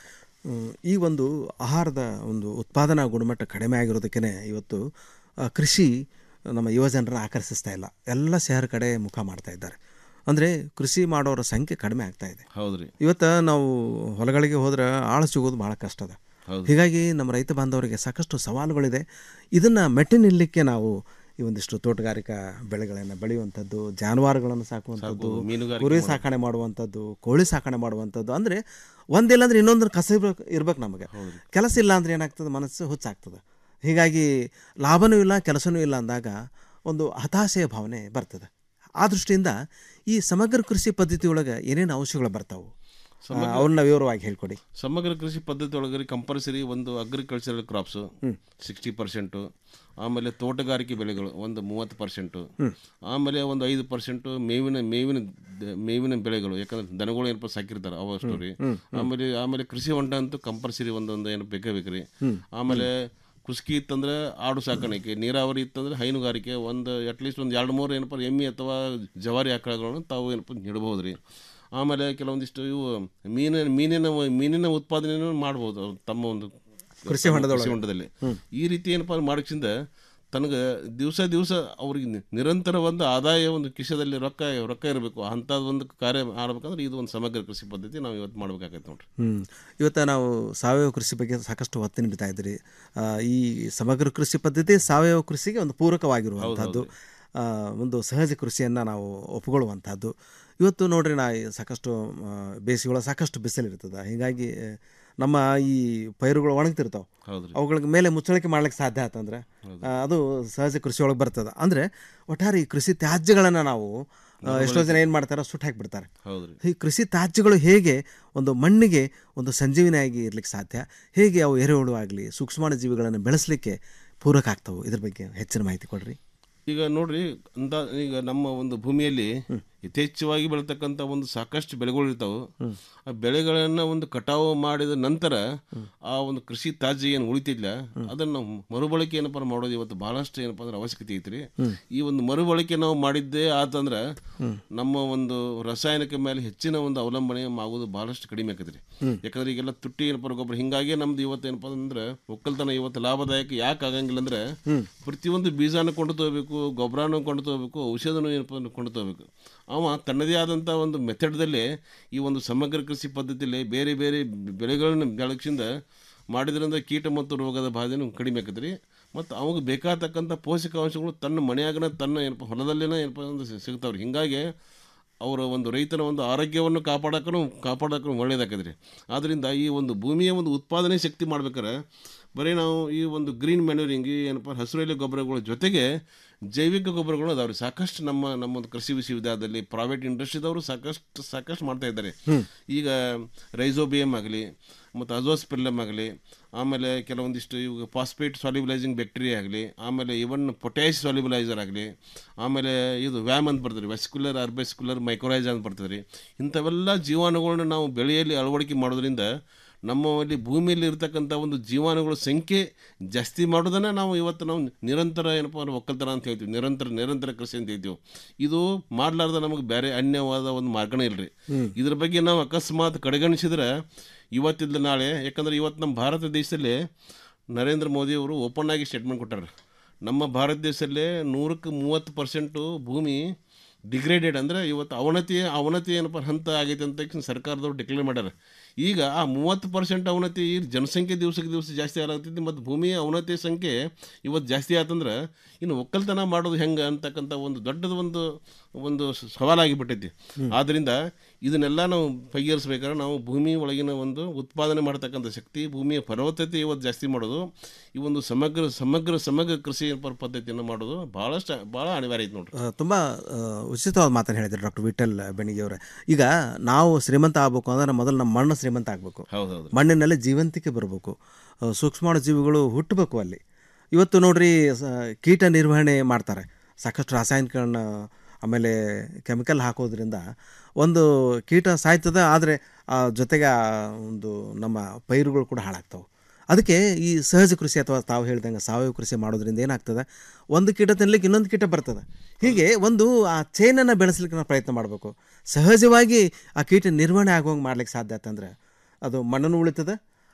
Speaker 17: ಹ್ಮ್, ಈ ಒಂದು ಆಹಾರದ ಒಂದು ಉತ್ಪಾದನಾ ಗುಣಮಟ್ಟ ಕಡಿಮೆ ಆಗಿರೋದಕ್ಕೇ ಇವತ್ತು ಆ, ಕೃಷಿ ನಮ್ಮ ಯುವಜನರನ್ನ ಆಕರ್ಷಿಸ್ತಾ ಇಲ್ಲ ಎಲ್ಲ ಶಹರ ಕಡೆ ಮುಖ ಮಾಡ್ತಾ ಇದ್ದಾರೆ ಅಂದರೆ ಕೃಷಿ ಮಾಡೋರ ಸಂಖ್ಯೆ ಕಡಿಮೆ ಆಗ್ತಾ ಇದೆ
Speaker 18: ಹೌದ್ರಿ
Speaker 17: ಇವತ್ತು ನಾವು ಹೊಲಗಳಿಗೆ ಹೋದ್ರೆ ಆಳು ಸಿಗೋದು ಭಾಳ ಕಷ್ಟ ಅದ
Speaker 18: ಹೌದು.
Speaker 17: ಹೀಗಾಗಿ ನಮ್ಮ ರೈತ ಬಾಂಧವರಿಗೆ ಸಾಕಷ್ಟು ಸವಾಲುಗಳಿದೆ ಇದನ್ನು ಮೆಟ್ಟಿ ನಿಲ್ಲಕ್ಕೆ ನಾವು ಈ ಒಂದಿಷ್ಟು ತೋಟಗಾರಿಕಾ ಬೆಳೆಗಳನ್ನು ಬೆಳೆಯುವಂಥದ್ದು ಜಾನುವಾರುಗಳನ್ನು ಸಾಕುವಂಥದ್ದು
Speaker 18: ಸಾಕು, ಮೀನುಗಾರಿಕೆ
Speaker 17: ಕುರಿ
Speaker 18: ಮಾಡೋದು.
Speaker 17: ಸಾಕಣೆ ಮಾಡುವಂಥದ್ದು ಕೋಳಿ ಸಾಕಣೆ ಮಾಡುವಂಥದ್ದು ಅಂದರೆ ಒಂದಿಲ್ಲ ಅಂದ್ರೆ ಇನ್ನೊಂದ್ರ ಕಸ ಇರ್ಬೇಕು ಇರ್ಬೇಕು ನಮಗೆ ಕೆಲಸ ಇಲ್ಲ ಅಂದ್ರೆ ಏನಾಗ್ತದೆ ಮನಸ್ಸು ಹುಚ್ಚಾಗ್ತದೆ ಹೀಗಾಗಿ ಲಾಭನೂ ಇಲ್ಲ ಕೆಲಸನೂ ಇಲ್ಲ ಅಂದಾಗ ಒಂದು ಹತಾಶೆಯ ಭಾವನೆ ಬರ್ತದೆ ಆ ದೃಷ್ಟಿಯಿಂದ ಈ ಸಮಗ್ರ ಕೃಷಿ ಪದ್ಧತಿಯೊಳಗೆ ಏನೇನು ಅಂಶಗಳು ಬರ್ತಾವೆ
Speaker 18: ಸಮಗ್ರ-
Speaker 17: ಅವ್ರನ್ನ ವಿವರವಾಗಿ ಹೇಳ್ಕೊಡಿ
Speaker 18: ಸಮಗ್ರ ಕೃಷಿ ಪದ್ಧತಿ ಒಳಗಡೆ ಕಂಪಲ್ಸರಿ ಒಂದು ಅಗ್ರಿಕಲ್ಚರಲ್ ಕ್ರಾಪ್ಸು ಸಿಕ್ಸ್ಟಿ ಪರ್ಸೆಂಟು ಆಮೇಲೆ ತೋಟಗಾರಿಕೆ ಬೆಳೆಗಳು ಒಂದು ಮೂವತ್ತು ಪರ್ಸೆಂಟು
Speaker 17: ಹ್ಮ್.
Speaker 18: ಆಮೇಲೆ ಒಂದು ಐದು ಪರ್ಸೆಂಟು ಮೇವಿನ ಮೇವಿನ ದ- ಮೇವಿನ ಬೆಳೆಗಳು ಯಾಕಂದ್ರೆ ದನಗಳು ಏನಪ್ಪ ಸಾಕಿರ್ತಾರೆ ಅವ ಅಷ್ಟು ರೀ
Speaker 17: ಹ್ಮ್, ಹ್ಮ್.
Speaker 18: ಆಮೇಲೆ ಆಮೇಲೆ ಕೃಷಿ ಹೊಂಡ ಅಂತೂ ಕಂಪಲ್ಸರಿ ಒಂದೊಂದು ಏನು ಬೇಕೇ ಬೇಕ್ರಿ
Speaker 17: ಹ್ಮ್.
Speaker 18: ಆಮೇಲೆ ಕುಸ್ಕಿ ಇತ್ತಂದ್ರೆ ಆಡು ಸಾಕಾಣಿಕೆ ನೀರಾವರಿ ಇತ್ತಂದ್ರೆ ಹೈನುಗಾರಿಕೆ ಒಂದು ಅಟ್ಲೀಸ್ಟ್ ಒಂದು ಎರಡು ಮೂರು ಏನಪ್ಪ ಎಮ್ಮೆ ಅಥವಾ ಜವಾರಿ ಆಕಳಗಳನ್ನು ತಾವು ಏನಪ್ಪ ನೀಡಬಹುದು ರೀ ಆಮೇಲೆ ಕೆಲವೊಂದಿಷ್ಟು ಇವು ಮೀನಿನ ಮೀನಿನ ಮೀನಿನ ಉತ್ಪಾದನೆಯನ್ನು ಮಾಡ್ಬೋದು ತಮ್ಮ ಒಂದು
Speaker 17: ಕೃಷಿ ಹೊಂಡದೊಳಗೆ.
Speaker 18: ಕೃಷಿ ಹೊಂಡದಲ್ಲಿ
Speaker 17: ಹ್ಮ್.
Speaker 18: ಈ ರೀತಿ ಏನಪ್ಪ ಮಾಡೋಕ್ಕಿಂತ ತನಗೆ ದಿವಸ ದಿವಸ ಅವ್ರಿಗೆ ನಿ- ನಿರಂತರ ಒಂದು ಆದಾಯ ಒಂದು ಕಿಶದಲ್ಲಿ ರೊಕ್ಕ ರೊಕ್ಕ ಇರಬೇಕು ಅಂಥದ್ದು ಒಂದು ಕಾರ್ಯ ಮಾಡ್ಬೇಕಂದ್ರೆ ಇದು ಒಂದು ಸಮಗ್ರ ಕೃಷಿ ಪದ್ಧತಿ ನಾವು ಇವತ್ತು ಮಾಡ್ಬೇಕಾಗೈತೆ ನೋಡ್ರಿ
Speaker 17: ಹ್ಞೂ ಇವತ್ತು ನಾವು ಸಾವಯವ ಕೃಷಿ ಬಗ್ಗೆ ಸಾಕಷ್ಟು ಒತ್ತು ನೀಡ್ತಾ ಇದ್ದೀರಿ ಆ, ಈ ಸಮಗ್ರ ಕೃಷಿ ಪದ್ಧತಿ ಸಾವಯವ ಕೃಷಿಗೆ ಒಂದು ಪೂರಕವಾಗಿರುವಂಥದ್ದು ಆ, ಒಂದು ಸಹಜ ಕೃಷಿಯನ್ನು ನಾವು ಒಪ್ಪಿಕೊಳ್ಳುವಂಥದ್ದು ಇವತ್ತು ನೋಡ್ರಿ ನಾ ಈ ಸಾಕಷ್ಟು ಆ, ಬೇಸಿಗೆಗಳ ಸಾಕಷ್ಟು ಬಿಸಿಲಿರ್ತದೆ ಹೀಗಾಗಿ ಆ, ನಮ್ಮ ಈ ಪೈರುಗಳು ಒಣಗ್ತಿರ್ತಾವೆ
Speaker 18: ಹೌದ್ರಿ.
Speaker 17: ಅವುಗಳಿಗೆ ಮೇಲೆ ಮುಚ್ಚಳಿಕೆ ಮಾಡ್ಲಿಕ್ಕೆ ಸಾಧ್ಯ ಆತಂದ್ರೆ ಆ, ಅದು ಸಹಜ ಕೃಷಿಯೊಳಗೆ ಬರ್ತದೆ ಅಂದರೆ ಒಟ್ಟಾರೆ ಈ ಕೃಷಿ ತ್ಯಾಜ್ಯಗಳನ್ನು ನಾವು ಆ, ಎಷ್ಟೋ ಜನ ಏನು ಮಾಡ್ತಾರೆ ಸುಟ್ಟು ಹಾಕಿಬಿಡ್ತಾರೆ
Speaker 18: ಹೌದ್ರಿ.
Speaker 17: ಈ ಕೃಷಿ ತ್ಯಾಜ್ಯಗಳು ಹೇಗೆ ಒಂದು ಮಣ್ಣಿಗೆ ಒಂದು ಸಂಜೀವನಿಯಾಗಿ ಇರ್ಲಿಕ್ಕೆ ಸಾಧ್ಯ ಹೇಗೆ ಅವು ಎರೆಹುಳು ಆಗಲಿ ಸೂಕ್ಷ್ಮಾಣು ಜೀವಿಗಳನ್ನು ಬೆಳೆಸಲಿಕ್ಕೆ ಪೂರಕ ಆಗ್ತವೆ ಇದ್ರ ಬಗ್ಗೆ ಹೆಚ್ಚಿನ ಮಾಹಿತಿ ಕೊಡ್ರಿ
Speaker 18: ಈಗ ನೋಡ್ರಿ ಅಂತ ಈಗ ನಮ್ಮ ಒಂದು ಭೂಮಿಯಲ್ಲಿ ಯಥೇಚ್ಛವಾಗಿ ಬೆಳತಕ್ಕಂಥ ಒಂದು ಸಾಕಷ್ಟು ಬೆಳೆಗಳು ಇರ್ತಾವೆ ಆ ಬೆಳೆಗಳನ್ನು ಒಂದು ಕಟಾವು ಮಾಡಿದ ನಂತರ ಆ ಒಂದು ಕೃಷಿ ತ್ಯಾಜ್ಯ ಏನು ಉಳಿತಿಲ್ಲ ಅದನ್ನು ನಾವು ಮರುಬಳಕೆ ಏನಪ್ಪ ಮಾಡೋದು ಇವತ್ತು ಬಹಳಷ್ಟು ಏನಪ್ಪ ಅಂದ್ರೆ ಅವಶ್ಯಕತೆ ಐತ್ರಿ ಈ ಒಂದು ಮರುಬಳಕೆ ನಾವು ಮಾಡಿದ್ದೇ ಆತಂದ್ರೆ ನಮ್ಮ ಒಂದು ರಾಸಾಯನಿಕ ಮೇಲೆ ಹೆಚ್ಚಿನ ಒಂದು ಅವಲಂಬನೆ ಆಗೋದು ಬಹಳಷ್ಟು ಕಡಿಮೆ ಆಕತ್ರಿ ಯಾಕಂದ್ರೆ ಈಗೆಲ್ಲ ತುಟ್ಟಿ ಏನಪ್ಪ ಗೊಬ್ಬರ ಹಿಂಗಾಗಿ ನಮ್ದು ಇವತ್ತು ಏನಪ್ಪ ಅಂದ್ರೆ ಒಕ್ಕಲ್ತನ ಇವತ್ತು ಲಾಭದಾಯಕ ಯಾಕೆ ಆಗಂಗಿಲ್ಲ ಅಂದ್ರೆ ಪ್ರತಿಯೊಂದು ಬೀಜಾನು ಕೊಂಡು ತಗೋಬೇಕು ಗೊಬ್ಬರನೂ ಕೊಂಡು ತಗೋಬೇಕು ಔಷಧನೂ ಏನಪ್ಪ ಅಂದ್ರೆ ಕೊಂಡು ತಗೋಬೇಕು ಅವ ತನ್ನದೇ ಆದಂಥ ಒಂದು ಮೆಥಡ್ದಲ್ಲಿ ಈ ಒಂದು ಸಮಗ್ರ ಕೃಷಿ ಪದ್ಧತಿಯಲ್ಲಿ ಬೇರೆ ಬೇರೆ ಬೆಳೆಗಳನ್ನು ಬೆಳಕಿಂದ ಮಾಡಿದ್ರಿಂದ ಕೀಟ ಮತ್ತು ರೋಗದ ಬಾಧೆನೂ ಕಡಿಮೆ ಆಕತ್ರಿ ಮತ್ತು ಅವಾಗ ಬೇಕಾಗತಕ್ಕಂಥ ಪೋಷಕಾಂಶಗಳು ತನ್ನ ಮನೆಯಾಗನ ತನ್ನ ಏನಪ್ಪ ಹೊಲದಲ್ಲೇನ ಏನಪ್ಪ ಅಂದ್ರೆ ಸಿ- ಸಿಗ್ತಾವ್ರಿ ಹಿಂಗಾಗಿ ಅವರ ಒಂದು ರೈತನ ಒಂದು ಆರೋಗ್ಯವನ್ನು ಕಾಪಾಡಕ್ಕೂ ಕಾಪಾಡಕ್ಕೂ ಒಳ್ಳೇದಾಕದ್ರಿ ಆದ್ದರಿಂದ ಈ ಒಂದು ಭೂಮಿಯ ಒಂದು ಉತ್ಪಾದನೆ ಶಕ್ತಿ ಮಾಡ್ಬೇಕಾರೆ ಬರೀ ನಾವು ಈ ಒಂದು ಗ್ರೀನ್ ಮ್ಯಾನ್ಯೂರಿಂಗ್ ಏನಪ್ಪ ಹಸಿರೆಲೆ ಗೊಬ್ಬರಗಳ ಜೊತೆಗೆ ಜೈವಿಕ ಗೊಬ್ಬರಗಳು ಅದಾವ್ರಿ ಸಾಕಷ್ಟು ನಮ್ಮ ನಮ್ಮ ಒಂದು ಕೃಷಿ ವಿಶ್ವವಿದ್ಯಾಲಯದಲ್ಲಿ ಪ್ರೈವೇಟ್ ಇಂಡಸ್ಟ್ರಿದವರು ಸಾಕಷ್ಟು ಸಾಕಷ್ಟು ಮಾಡ್ತಾ ಇದ್ದಾರೆ ಈಗ ರೈಸೋಬಿಯಮ್ ಆಗಲಿ ಮತ್ತು ಅಜೋಸ್ಪಿರ್ಲಮ್ ಆಗಲಿ ಆಮೇಲೆ ಕೆಲವೊಂದಿಷ್ಟು ಇವಾಗ ಫಾಸ್ಫೇಟ್ ಸಾಲ್ಯುಬಲೈಸಿಂಗ್ ಬ್ಯಾಕ್ಟೀರಿಯಾ ಆಗಲಿ ಆಮೇಲೆ ಇವನ್ ಪೊಟ್ಯಾಶ್ ಸಾಲ್ಯುಬಲೈಸರ್ ಆಗಲಿ ಆಮೇಲೆ ಇದು ವ್ಯಾಮ್ ಅಂತ ಬರ್ತದೆ ವೆಸ್ಕ್ಯುಲರ್ ಅರ್ಬೆಸ್ಕ್ಯುಲರ್ ಮೈಕ್ರೋರೈಸ್ ಅಂತ ಬರ್ತದೆ ರೀ ಇಂಥವೆಲ್ಲ ಜೀವಾಣುಗಳನ್ನ ನಾವು ಬೆಳೆಯಲ್ಲಿ ಅಳವಡಿಕೆ ಮಾಡೋದ್ರಿಂದ ನಮ್ಮಲ್ಲಿ ಭೂಮಿಯಲ್ಲಿ ಇರ್ತಕ್ಕಂಥ ಒಂದು ಜೀವಾಣುಗಳ ಸಂಖ್ಯೆ ಜಾಸ್ತಿ ಮಾಡೋದನ್ನ ನಾವು ಇವತ್ತು ನಾವು ನಿರಂತರ ಏನಪ್ಪ ಅಂದ್ರೆ ಒಕ್ಕಲ್ತನ ಅಂತ ಹೇಳ್ತೀವಿ ನಿರಂತರ ನಿರಂತರ ಕೃಷಿ ಅಂತ ಹೇಳ್ತೀವಿ ಇದು ಮಾಡ್ಲಾರ್ದ ನಮಗೆ ಬೇರೆ ಅನ್ಯವಾದ ಒಂದು ಮಾರ್ಗನೇ ಇಲ್ರಿ
Speaker 17: ಹ್ಮ್.
Speaker 18: ಇದ್ರ ಬಗ್ಗೆ ನಾವು ಅಕಸ್ಮಾತ್ ಕಡೆಗಣಿಸಿದ್ರೆ ಇವತ್ತಿಲ್ಲ ನಾಳೆ ಯಾಕಂದ್ರೆ ಇವತ್ತು ನಮ್ಮ ಭಾರತ ದೇಶದಲ್ಲಿ ನರೇಂದ್ರ ಮೋದಿ ಅವರು ಓಪನ್ ಆಗಿ ಸ್ಟೇಟ್ಮೆಂಟ್ ಕೊಟ್ಟಾರೆ ನಮ್ಮ ಭಾರತ ದೇಶದಲ್ಲೇ ನೂರಕ್ಕೆ ಮೂವತ್ತು ಪರ್ಸೆಂಟು ಭೂಮಿ ಡಿಗ್ರೇಡೆಡ್ ಅಂದರೆ ಇವತ್ತು ಅವನತಿ ಅವನತಿ ಏನಪ್ಪ ಹಂತ ಆಗೈತೆ ಅಂತ ತಕ್ಷಣ ಸರ್ಕಾರದವ್ರು ಡಿಕ್ಲೇರ್ ಮಾಡ್ಯಾರ ಈಗ ಆ ಮೂವತ್ತು ಪರ್ಸೆಂಟ್ ಅವನತಿ ಈ ಜನಸಂಖ್ಯೆ ದಿವಸಕ್ಕೆ ದಿವಸ ಜಾಸ್ತಿ ಆಗತ್ತೈತಿ ಮತ್ತು ಭೂಮಿಯ ಅವನತಿ ಸಂಖ್ಯೆ ಇವತ್ತು ಜಾಸ್ತಿ ಆತಂದ್ರೆ ಇನ್ನು ಒಕ್ಕಲ್ತನ ಮಾಡೋದು ಹೆಂಗೆ ಅಂತಕ್ಕಂಥ ಒಂದು ದೊಡ್ಡದ ಒಂದು ಒಂದು ಸವಾಲಾಗಿಬಿಟ್ಟೈತಿ ಆದ್ದರಿಂದ ಇದನ್ನೆಲ್ಲ ನಾವು ಬಗೆಹರಿಸ್ಬೇಕಾದ್ರೆ ನಾವು ಭೂಮಿ ಒಳಗಿನ ಒಂದು ಉತ್ಪಾದನೆ ಮಾಡ್ತಕ್ಕಂಥ ಶಕ್ತಿ ಭೂಮಿಯ ಫಲವತ್ತತೆ ಇವತ್ತು ಜಾಸ್ತಿ ಮಾಡೋದು ಈ ಒಂದು ಸಮಗ್ರ ಸಮಗ್ರ ಸಮಗ್ರ ಕೃಷಿ ಪ- ಪದ್ಧತಿಯನ್ನು ಮಾಡೋದು ಭಾಳಷ್ಟು ಭಾಳ ಅನಿವಾರ್ಯ ಐತೆ ನೋಡ್ರಿ
Speaker 17: ತುಂಬ ಉಚಿತವಾದ ಮಾತನ್ನು ಹೇಳಿದ್ದಾರೆ ಡಾಕ್ಟರ್ ವಿಠಲ್ ಬೆಣಿಗೆಯವರೇ ಈಗ ನಾವು ಶ್ರೀಮಂತ ಆಗಬೇಕು ಅಂದ್ರೆ ಮೊದಲು ನಮ್ಮ ಮಣ್ಣು ಶ್ರೀಮಂತ ಆಗಬೇಕು
Speaker 18: ಹೌದೌದು
Speaker 17: ಮಣ್ಣಿನಲ್ಲಿ ಜೀವಂತಿಕೆ ಬರಬೇಕು ಸೂಕ್ಷ್ಮಾಣು ಜೀವಿಗಳು ಹುಟ್ಟಬೇಕು ಅಲ್ಲಿ ಇವತ್ತು ನೋಡ್ರಿ ಸ- ಕೀಟ ನಿರ್ವಹಣೆ ಮಾಡ್ತಾರೆ ಸಾಕಷ್ಟು ರಾಸಾಯನಿಕಗಳನ್ನ ಆಮೇಲೆ ಕೆಮಿಕಲ್ ಹಾಕೋದ್ರಿಂದ ಒಂದು ಕೀಟ ಸಾಯ್ತದೆ ಆದರೆ ಜೊತೆಗೆ ಆ ಒಂದು ನಮ್ಮ ಪೈರುಗಳು ಕೂಡ ಹಾಳಾಗ್ತವೆ ಅದಕ್ಕೆ ಈ ಸಹಜ ಕೃಷಿ ಅಥವಾ ತಾವು ಹೇಳ್ದಂಗೆ ಸಾವಯವ ಕೃಷಿ ಮಾಡೋದ್ರಿಂದ ಏನಾಗ್ತದೆ ಒಂದು ಕೀಟ ತಿನ್ಲಿಕ್ಕೆ ಇನ್ನೊಂದು ಕೀಟ ಬರ್ತದೆ ಹೀಗೆ ಒಂದು ಆ ಚೈನನ್ನು ಬೆಳೆಸಲಿಕ್ಕೆ ನಾವು ಪ್ರಯತ್ನ ಮಾಡಬೇಕು ಸಹಜವಾಗಿ ಆ ಕೀಟ ನಿರ್ವಹಣೆ ಆಗುವಂಗೆ ಮಾಡ್ಲಿಕ್ಕೆ ಸಾಧ್ಯ ಆತಂದ್ರೆ ಅದು ಮಣ್ಣನ್ನು ಉಳಿತದೆ